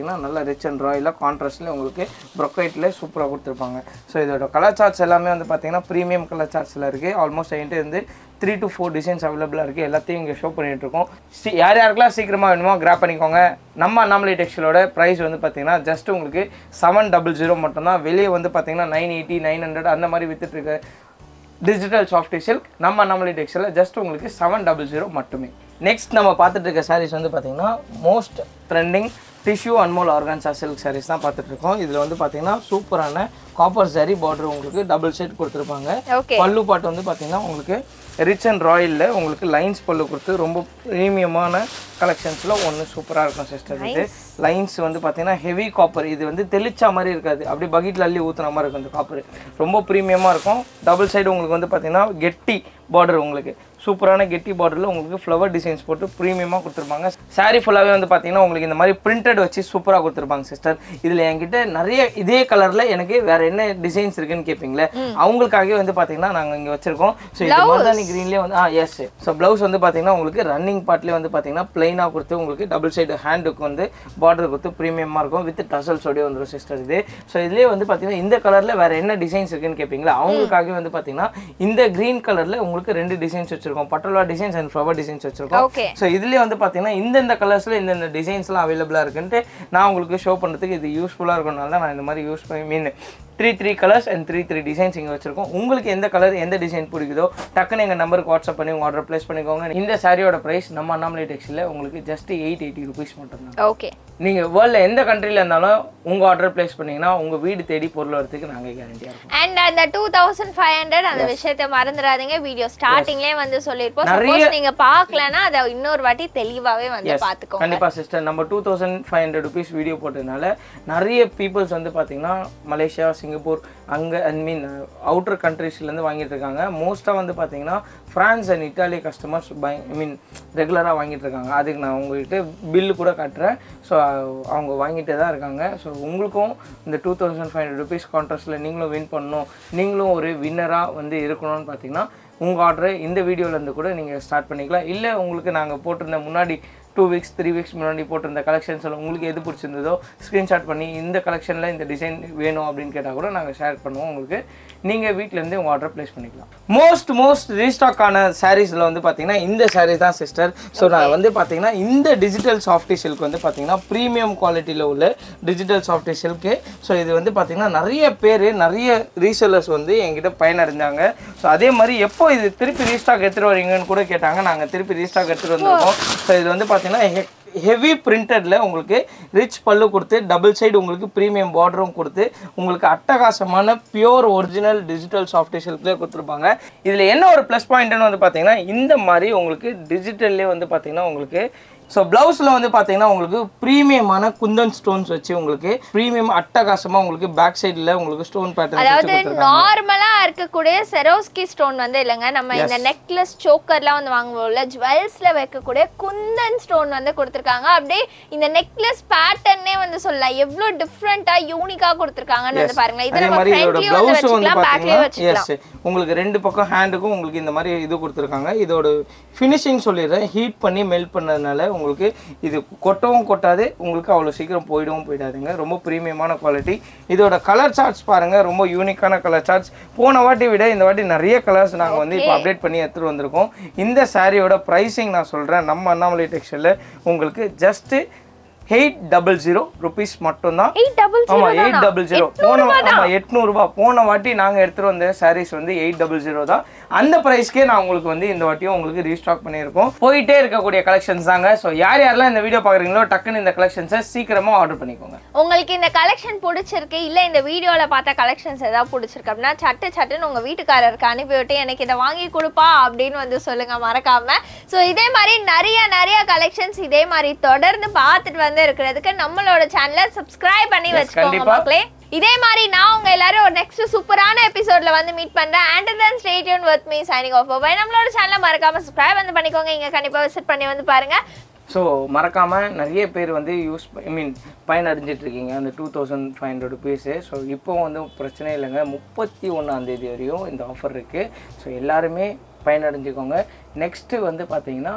பார்த்தீங்கன்னா நல்ல ரிச் அண்ட் ராயலாக கான்ட்ராஸ்ட்ல உங்களுக்கு ப்ரொக்கைட்டில் சூப்பராக கொடுத்துருப்பாங்க ஸோ இதோட கலர் சார்ட்ஸ் எல்லாமே வந்து பார்த்தீங்கன்னா ப்ரீமியம் கலர் சார்ட்ஸில் இருக்குது ஆல்மோஸ்ட் என்கிட்ட இருந்து த்ரீ டு ஃபோர் டிசைன்ஸ் அவைலபிளாக இருக்குது எல்லாத்தையும் இங்கே ஷோ பண்ணிட்டு இருக்கோம் சி- யார் யாருக்கெல்லாம் சீக்கிரமாக வேணுமோ கிராப் பண்ணிக்கோங்க நம்ம அண்ணாமலை டெக்ஸ்டைலோட ப்ரைஸ் வந்து பார்த்தீங்கன்னா ஜஸ்ட் உங்களுக்கு செவன் டபுள் ஜீரோ மட்டும்தான் வெளியே வந்து பார்த்தீங்கன்னா நைன் எயிட்டி நைன் ஹண்ட்ரட் அந்த மாதிரி வித்துட்டு இருக்க டிஜிட்டல் சாஃப்ட் சில்க் நம்ம அண்ணாமலை டெக்ஸ்டைலில் ஜஸ்ட் உங்களுக்கு செவன் டபுள் ஜீரோ மட்டுமே நெக்ஸ்ட் நம்ம பார்த்துட்டு இருக்க சாரீஸ் வந்து பார்த்தீங்கன்னா most trending tissue Anmol organza silk sarees தான் பார்த்துட்டு இருக்கோம் இதில் வந்து பார்த்தீங்கன்னா சூப்பரான காப்பர் saree பார்டர் உங்களுக்கு டபுள் செட் கொடுத்துருப்பாங்க ஓகே பல்லு பாட்டு வந்து பார்த்தீங்கன்னா உங்களுக்கு ரிச் அண்ட் ராயலில் உங்களுக்கு லைன்ஸ் பல்லு கொடுத்து ரொம்ப ப்ரீமியமான கலெக்ஷன்ஸில் ஒன்று சூப்பராக இருக்கும் சிஸ்டர் இது லைன்ஸ் வந்து பார்த்தீங்கன்னா ஹெவி காப்பர் இது வந்து தெளிச்சா மாதிரி இருக்காது அப்படியே பக்கெட்டில் அள்ளி ஊற்றுன மாதிரி இருக்கும் இந்த காப்பர் ரொம்ப ப்ரீமியமாக இருக்கும் டபுள் சைடு உங்களுக்கு வந்து பார்த்தீங்கன்னா கெட்டி பார்டர் உங்களுக்கு சூப்பரான கெட்டி பார்டரில் உங்களுக்கு ஃப்ளவர் டிசைன்ஸ் போட்டு ப்ரீமியமாக கொடுத்துருப்பாங்க saree ஃபுல்லாகவே வந்து பார்த்தீங்கன்னா உங்களுக்கு இந்த மாதிரி பிரிண்டட் வச்சு சூப்பராக கொடுத்துருப்பாங்க சிஸ்டர் இதில் என்கிட்ட நிறைய இதே கலரில் எனக்கு வேற என்ன டிசைன்ஸ் இருக்குன்னு கேட்பீங்களே அவங்களுக்காகவே வந்து பார்த்தீங்கன்னா நாங்கள் இங்கே வச்சிருக்கோம் ஸோ இது மருதாணி க்ரீன்லேயே வந்து ஆ எஸ் ஸோ ப்ளவுஸ் வந்து பார்த்தீங்கன்னா உங்களுக்கு ரன்னிங் பார்ட்லேயே வந்து பார்த்தீங்கன்னா பிளைனாக கொடுத்து உங்களுக்கு டபுள் சைடு ஹேண்டுக்கு வந்து பார்டர் கொடுத்து ப்ரீமியமாக இருக்கும் வித் டசல்ஸோடய வந்துடும் சிஸ்டர் இது ஸோ இதுலேயே வந்து பார்த்தீங்கன்னா இந்த கலரில் வேற என்ன டிசைன்ஸ் இருக்குன்னு கேட்பீங்களா அவங்களுக்காகவே வந்து பார்த்தீங்கன்னா இந்த க்ரீன் கலரில் உங்களுக்கு ரெண்டு டிசைன்ஸ் வச்சிருக்கோம் patola designs and flower designs வச்சிருக்கோம் ஓகே ஸோ இதுலேயே வந்து பார்த்தீங்கன்னா இந்தந்த கலர்ஸில் இந்தந்த டிசைன்ஸ்லாம் அவைலபிளாக இருக்குன்ட்டு நான் உங்களுக்கு ஷோ பண்ணுறதுக்கு இது யூஸ்ஃபுல்லாக இருக்கனால தான் நான் இந்த மாதிரி யூஸ் பண்ணி mean three three colours and three three designs இங்கே வச்சிருக்கோம் உங்களுக்கு எந்த கலர் எந்த டிசைன் பிடிக்குதோ டக்குன்னு எங்கள் நம்பருக்கு வாட்ஸ்அப் பண்ணி உங்கள் ஆர்டர் ப்ளேஸ் பண்ணிக்கோங்க இந்த சாரியோட ப்ரைஸ் நம்ம அண்ணாமலை டெக்ஸ்டில் உங்களுக்கு ஜஸ்ட் எயிட் எயிட்டி ருபீஸ் மட்டும்தான் ஓகே நீங்கள் வேர்ல்டில் எந்த கண்ட்ரியில் இருந்தாலும் உங்கள் ஆர்டர் ப்ளேஸ் பண்ணீங்கன்னா உங்கள் வீடு தேடி பொருள் வரதுக்கு நாங்கள் கேரண்டியாக இருக்கோம் அண்ட் அந்த டூ தௌசண்ட் ஃபைவ் ஹண்ட்ரட் அந்த விஷயத்தை மறந்துடாதீங்க வீடியோ ஸ்டார்டிங்லேயே வந்து சொல்லியிருப்போம் நிறைய- சப்போஸ் நீங்க பார்க்கலன்னா அதை இன்னொரு வாட்டி தெளிவாவே வந்து பார்த்துக்கோங்க கண்டிப்பா சிஸ்டர் நம்ம two thousand five hundred rupees video போட்டதுனால நிறைய பீப்புள்ஸ் வந்து பார்த்தீங்கன்னா மலேசியா சிங்கப்பூர் அங்கே ஐ மீன் அவுட்டர் கண்ட்ரீஸ்லேருந்து வாங்கிட்டு இருக்காங்க மோஸ்ட்டாக வந்து பார்த்தீங்கன்னா France and Italy customers by I mean ரெகுலராக வாங்கிட்டு இருக்காங்க அதுக்கு நான் உங்ககிட்ட பில்லு கூட காட்டுறேன் ஸோ அவங்க வாங்கிட்டே தான் இருக்காங்க ஸோ உங்களுக்கும் இந்த two thousand five hundred rupees கான்ட்ராஸ்ட்டில் நீங்களும் வின் பண்ணணும் நீங்களும் ஒரு வின்னராக வந்து இருக்கணும்னு பார்த்தீங்கன்னா உங்கள் ஆர்டரை இந்த வீடியோலேருந்து கூட நீங்கள் ஸ்டார்ட் பண்ணிக்கலாம் இல்லை உங்களுக்கு நாங்கள் போட்டிருந்த முன்னாடி டூ வீக்ஸ் த்ரீ வீக்ஸ் முன்னாடி போட்டிருந்த கலெக்ஷன்ஸில் உங்களுக்கு எது பிடிச்சிருந்ததோ ஸ்க்ரீன்ஷாட் பண்ணி இந்த கலெக்ஷனில் இந்த டிசைன் வேணும் அப்படின்னு கேட்டால் கூட நாங்கள் ஷேர் பண்ணுவோம் உங்களுக்கு நீங்கள் வீட்டிலேருந்தே உங்கள் ஆர்டர் ப்ளேஸ் பண்ணிக்கலாம் மோஸ்ட் மோஸ்ட் ரீஸ்டாக் ஆன சாரீஸில் வந்து பார்த்தீங்கன்னா இந்த சாரீ தான் சிஸ்டர் ஸோ நான் வந்து பார்த்தீங்கன்னா இந்த டிஜிட்டல் சாஃப்டி சில்க் வந்து பார்த்தீங்கன்னா ப்ரீமியம் குவாலிட்டியில் உள்ள டிஜிட்டல் சாஃப்டி சில்க்கு ஸோ இது வந்து பார்த்தீங்கன்னா நிறைய பேர் நிறைய ரீசெல்லர்ஸ் வந்து என்கிட்ட பயனடைஞ்சாங்க ஸோ அதே மாதிரி எப்போ இது திருப்பி ரீஸ்டாக் எடுத்துகிட்டு வரீங்கன்னு கூட கேட்டாங்க நாங்கள் திருப்பி ரீஸ்டாக் எடுத்துகிட்டு வந்திருக்கோம் ஸோ இது வந்து பார்த்தீங்கன்னா ஹெவி பிரிண்டட்ல உங்களுக்கு ரிச் பல்லு கொடுத்து டபுள் சைடு உங்களுக்கு ப்ரீமியம் பார்டரும் கொடுத்து உங்களுக்கு அட்டகாசமான பியோர் ஒரிஜினல் டிஜிட்டல் சாஃப்ட் சில்க்லேயே கொடுத்துருப்பாங்க இதில் என்ன ஒரு ப்ளஸ் பாயிண்ட்னு வந்து பார்த்தீங்கன்னா இந்த மாதிரி உங்களுக்கு டிஜிட்டல்லே வந்து பார்த்தீங்கன்னா உங்களுக்கு ஸோ ப்ளவுஸில் வந்து பார்த்தீங்கன்னா உங்களுக்கு ப்ரீமியமான குந்தன் ஸ்டோன்ஸ் வச்சு உங்களுக்கு ப்ரீமியம் அட்டகாசமாக உங்களுக்கு பேக் சைடில் உங்களுக்கு ஸ்டோன் பேட்டர்ன் வச்சு அதாவது கொடுத்துருக்காங்க நார்மலா இருக்கக்கூடிய செரோஸ்கி ஸ்டோன் வந்து இல்லைங்க நம்ம இந்த நெக்லஸ் சோக்கர்லாம் வந்து வாங்குவோம்ல ஜுவல்ஸ்ல வைக்கக்கூடிய குந்தன் ஸ்டோன் வந்து கொடுத்துருக்காங்க அப்படியே இந்த நெக்லஸ் பேட்டர்னே வந்து சொல்லலாம் எவ்வளவு டிஃப்ரெண்டா யூனிக்கா கொடுத்துருக்காங்கன்னு வந்து பாருங்க இது அதே நம்ம மாதிரி இதோட ஃப்ரண்ட்லயும் வந்து ப்ளவுஸ் வந்து வச்சுக்கலாம் பேக்லயே பார்த்தீங்கன்னா வச்சுக்கலாம் எஸ் உங்களுக்கு ரெண்டு பக்கம் ஹேண்டுக்கும் உங்களுக்கு இந்த மாதிரி இது கொடுத்துருக்காங்க இதோட ஃபினிஷிங் சொல்லிடுறேன் ஹீட் பண்ணி மெல்ட் பண்ணதுனால உங்களுக்கு இது கொட்டவும் கொட்டாது உங்களுக்கு அவ்வளோ சீக்கிரம் போயிடவும் போயிடாதுங்க ரொம்ப ப்ரீமியமான குவாலிட்டி இதோட கலர் சார்ட்ஸ் பாருங்க ரொம்ப யூனிக்கான கலர் சார்ட்ஸ் போன வாட்டி விட இந்த வாட்டி நிறைய கலர்ஸ் நாங்கள் வந்து இப்போ அப்டேட் பண்ணி எடுத்துகிட்டு வந்திருக்கோம் இந்த சாரியோட ப்ரைஸிங் நான் சொல்கிறேன் நம்ம அண்ணாமலை டெக்ஸ்டைலில் உங்களுக்கு just eight double zero rupees மட்டும்தான் எயிட் டபுள் ஆமா எயிட் டபுள் ஜீரோ போன ஆமா எட்நூறுபா போன வாட்டி நாங்க எடுத்துட்டு வந்த சாரீஸ் வந்து எயிட் டபுள் ஜீரோ தான் அந்த ப்ரைஸ்க்கே நான் உங்களுக்கு வந்து இந்த வாட்டியும் உங்களுக்கு ரீஸ்டாக் பண்ணியிருக்கோம் போயிட்டே இருக்கக்கூடிய கலெக்ஷன்ஸ் தாங்க ஸோ யார் யாரெல்லாம் இந்த வீடியோ பார்க்குறீங்களோ டக்குன்னு இந்த கலெக்ஷன்ஸை சீக்கிரமா ஆர்டர் பண்ணிக்கோங்க உங்களுக்கு இந்த கலெக்ஷன் பிடிச்சிருக்கு இல்ல இந்த வீடியோல பார்த்த கலெக்ஷன்ஸ் ஏதாவது பிடிச்சிருக்கு அப்படின்னா சட்டு சட்டுன்னு உங்க வீட்டுக்காரருக்கு அனுப்பிவிட்டு எனக்கு இதை வாங்கி கொடுப்பா அப்படின்னு வந்து சொல்லுங்க மறக்காம ஸோ இதே மாதிரி நிறைய நிறைய கலெக்ஷன்ஸ் இதே மாதிரி தொடர்ந்து பார்த்துட்டு வந்து இருக்கிறதுக்கு நம்மளோட சேனலை சப்ஸ்கிரைப் பண்ணி வச்சுக்கோங்க கண்டிப்பா. மக்களே இதே மாதிரி நான் உங்க எல்லாரும் ஒரு நெக்ஸ்ட் சூப்பரான எபிசோட்ல வந்து மீட் பண்றேன் and then stay tuned with me signing off bye நம்மளோட சேனலை மறக்காம சப்ஸ்கிரைப் வந்து பண்ணிக்கோங்க இங்க கண்டிப்பா விசிட் பண்ணி வந்து பாருங்க ஸோ மறக்காமல் நிறைய பேர் வந்து யூஸ் ஐ மீன் பயனடைஞ்சிட்டு இருக்கீங்க அந்த two thousand five hundred rupees so இப்போ வந்து பிரச்சனை இல்லைங்க முப்பத்தி ஒன்றாந்தேதி வரையும் இந்த ஆஃபர் இருக்குது ஸோ எல்லாருமே பயனடைஞ்சுக்கோங்க நெக்ஸ்ட்டு வந்து பார்த்தீங்கன்னா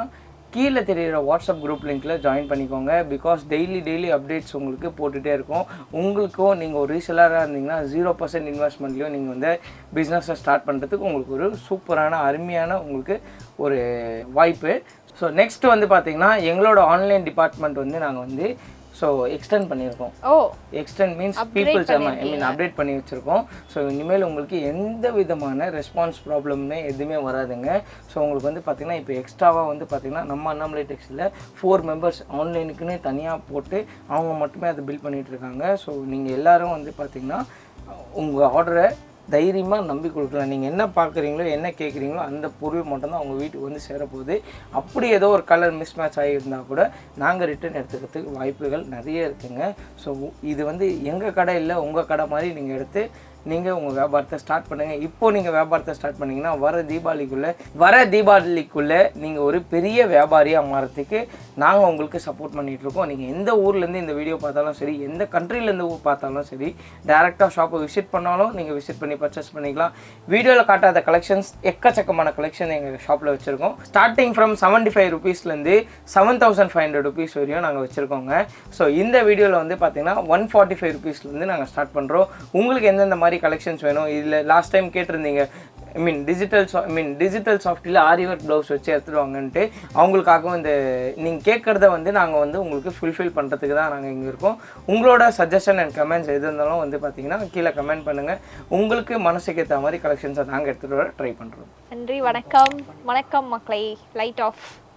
கீழே தெரியுற வாட்ஸ்அப் குரூப் லிங்க்ல ஜாயின் பண்ணிக்கோங்க பிகாஸ் டெய்லி டெய்லி அப்டேட்ஸ் உங்களுக்கு போட்டுகிட்டே இருக்கும் உங்களுக்கும் நீங்கள் ஒரு ரீசெலராக இருந்தீங்கன்னா ஜீரோ பர்சன்ட் இன்வெஸ்ட்மெண்ட்லையும் நீங்கள் வந்து பிஸ்னஸை ஸ்டார்ட் பண்ணுறதுக்கு உங்களுக்கு ஒரு சூப்பரான அருமையான உங்களுக்கு ஒரு வாய்ப்பு ஸோ நெக்ஸ்ட் வந்து பார்த்தீங்கன்னா எங்களோட ஆன்லைன் டிபார்ட்மெண்ட் வந்து நாங்கள் வந்து ஸோ எக்ஸ்டெண்ட் பண்ணியிருக்கோம் oh extend means peoples I mean update பண்ணி வச்சுருக்கோம் ஸோ இனிமேல் உங்களுக்கு எந்த விதமான ரெஸ்பான்ஸ் ப்ராப்ளமுமே எதுவுமே வராதுங்க ஸோ உங்களுக்கு வந்து பார்த்தீங்கன்னா இப்போ எக்ஸ்ட்ராவாக வந்து பார்த்தீங்கன்னா நம்ம அண்ணாமலை டெக்ஸில் ஃபோர் மெம்பர்ஸ் ஆன்லைனுக்குன்னு தனியாக போட்டு அவங்க மட்டுமே அதை பில் பண்ணிட்டு இருக்காங்க ஸோ நீங்கள் எல்லாரும் வந்து பார்த்தீங்கன்னா உங்கள் ஆர்டரை தைரியமாக நம்பி கொடுக்கலாம் நீங்கள் என்ன பார்க்குறீங்களோ என்ன கேட்குறீங்களோ அந்த பொருள் மட்டும்தான் உங்கள் வீட்டுக்கு வந்து சேரப்போகுது அப்படி ஏதோ ஒரு கலர் மிஸ் மேட்ச் ஆகியிருந்தா கூட நாங்கள் ரிட்டர்ன் எடுத்துக்கிறதுக்கு வாய்ப்புகள் நிறைய இருக்குங்க ஸோ இது வந்து எங்கள் கடை இல்லை உங்கள் கடை மாதிரி நீங்கள் எடுத்து நீங்கள் உங்கள் வியாபாரத்தை ஸ்டார்ட் பண்ணுங்கள் இப்போ நீங்கள் வியாபாரத்தை ஸ்டார்ட் பண்ணீங்கன்னா வர தீபாவளிக்குள்ளே வர தீபாவளிக்குள்ளே நீங்கள் ஒரு பெரிய வியாபாரியாக மாறத்துக்கு நாங்கள் உங்களுக்கு சப்போர்ட் பண்ணிட்டு இருக்கோம் நீங்கள் எந்த ஊர்லேருந்து இந்த வீடியோ பார்த்தாலும் சரி எந்த கண்ட்ரிலேருந்து பார்த்தாலும் சரி டேரெக்டாக ஷாப்பை விசிட் பண்ணாலும் நீங்கள் விசிட் பண்ணி பர்ச்சேஸ் பண்ணிக்கலாம் வீடியோவில் காட்டாத கலெக்ஷன்ஸ் எக்கச்சக்கமான கலெக்ஷன் எங்கள் ஷாப்பில் வச்சுருக்கோம் ஸ்டார்டிங் ஃப்ரம் செவன்ட்டி ஃபைவ் ருபீஸ்லேருந்து seven thousand five hundred rupees வரையும் நாங்கள் வச்சுருக்கோங்க ஸோ இந்த வீடியோவில் வந்து பார்த்தீங்கன்னா ஒன் ஃபார்ட்டி ஃபைவ் ருபீஸ்லேருந்து நாங்கள் ஸ்டார்ட் பண்ணுறோம் உங்களுக்கு எந்தெந்த மாதிரி கலெக்ஷன்ஸ் வேணும் இதில் லாஸ்ட் டைம் கேட்டிருந்தீங்க ஐ மீன் டிஜிட்டல் ஐ மீன் டிஜிட்டல் சாஃப்ட்வேரில் ஆரி ஒர்க் ப்ளவுஸ் வச்சு எடுத்துட்டு வாங்கன்ட்டு அவங்களுக்காகவும் இந்த நீங்கள் கேட்குறத வந்து நாங்கள் வந்து உங்களுக்கு ஃபுல்ஃபில் பண்ணுறதுக்கு தான் நாங்கள் இங்கே இருக்கோம் உங்களோட சஜஷன் அண்ட் கமெண்ட்ஸ் எது இருந்தாலும் வந்து பார்த்தீங்கன்னா கீழே கமெண்ட் பண்ணுங்கள் உங்களுக்கு மனசுக்கு ஏற்ற மாதிரி கலெக்ஷன்ஸை நாங்கள் எடுத்துகிட்டு வர ட்ரை பண்ணுறோம் நன்றி வணக்கம் வணக்கம் மக்களை லைட் ஆஃப்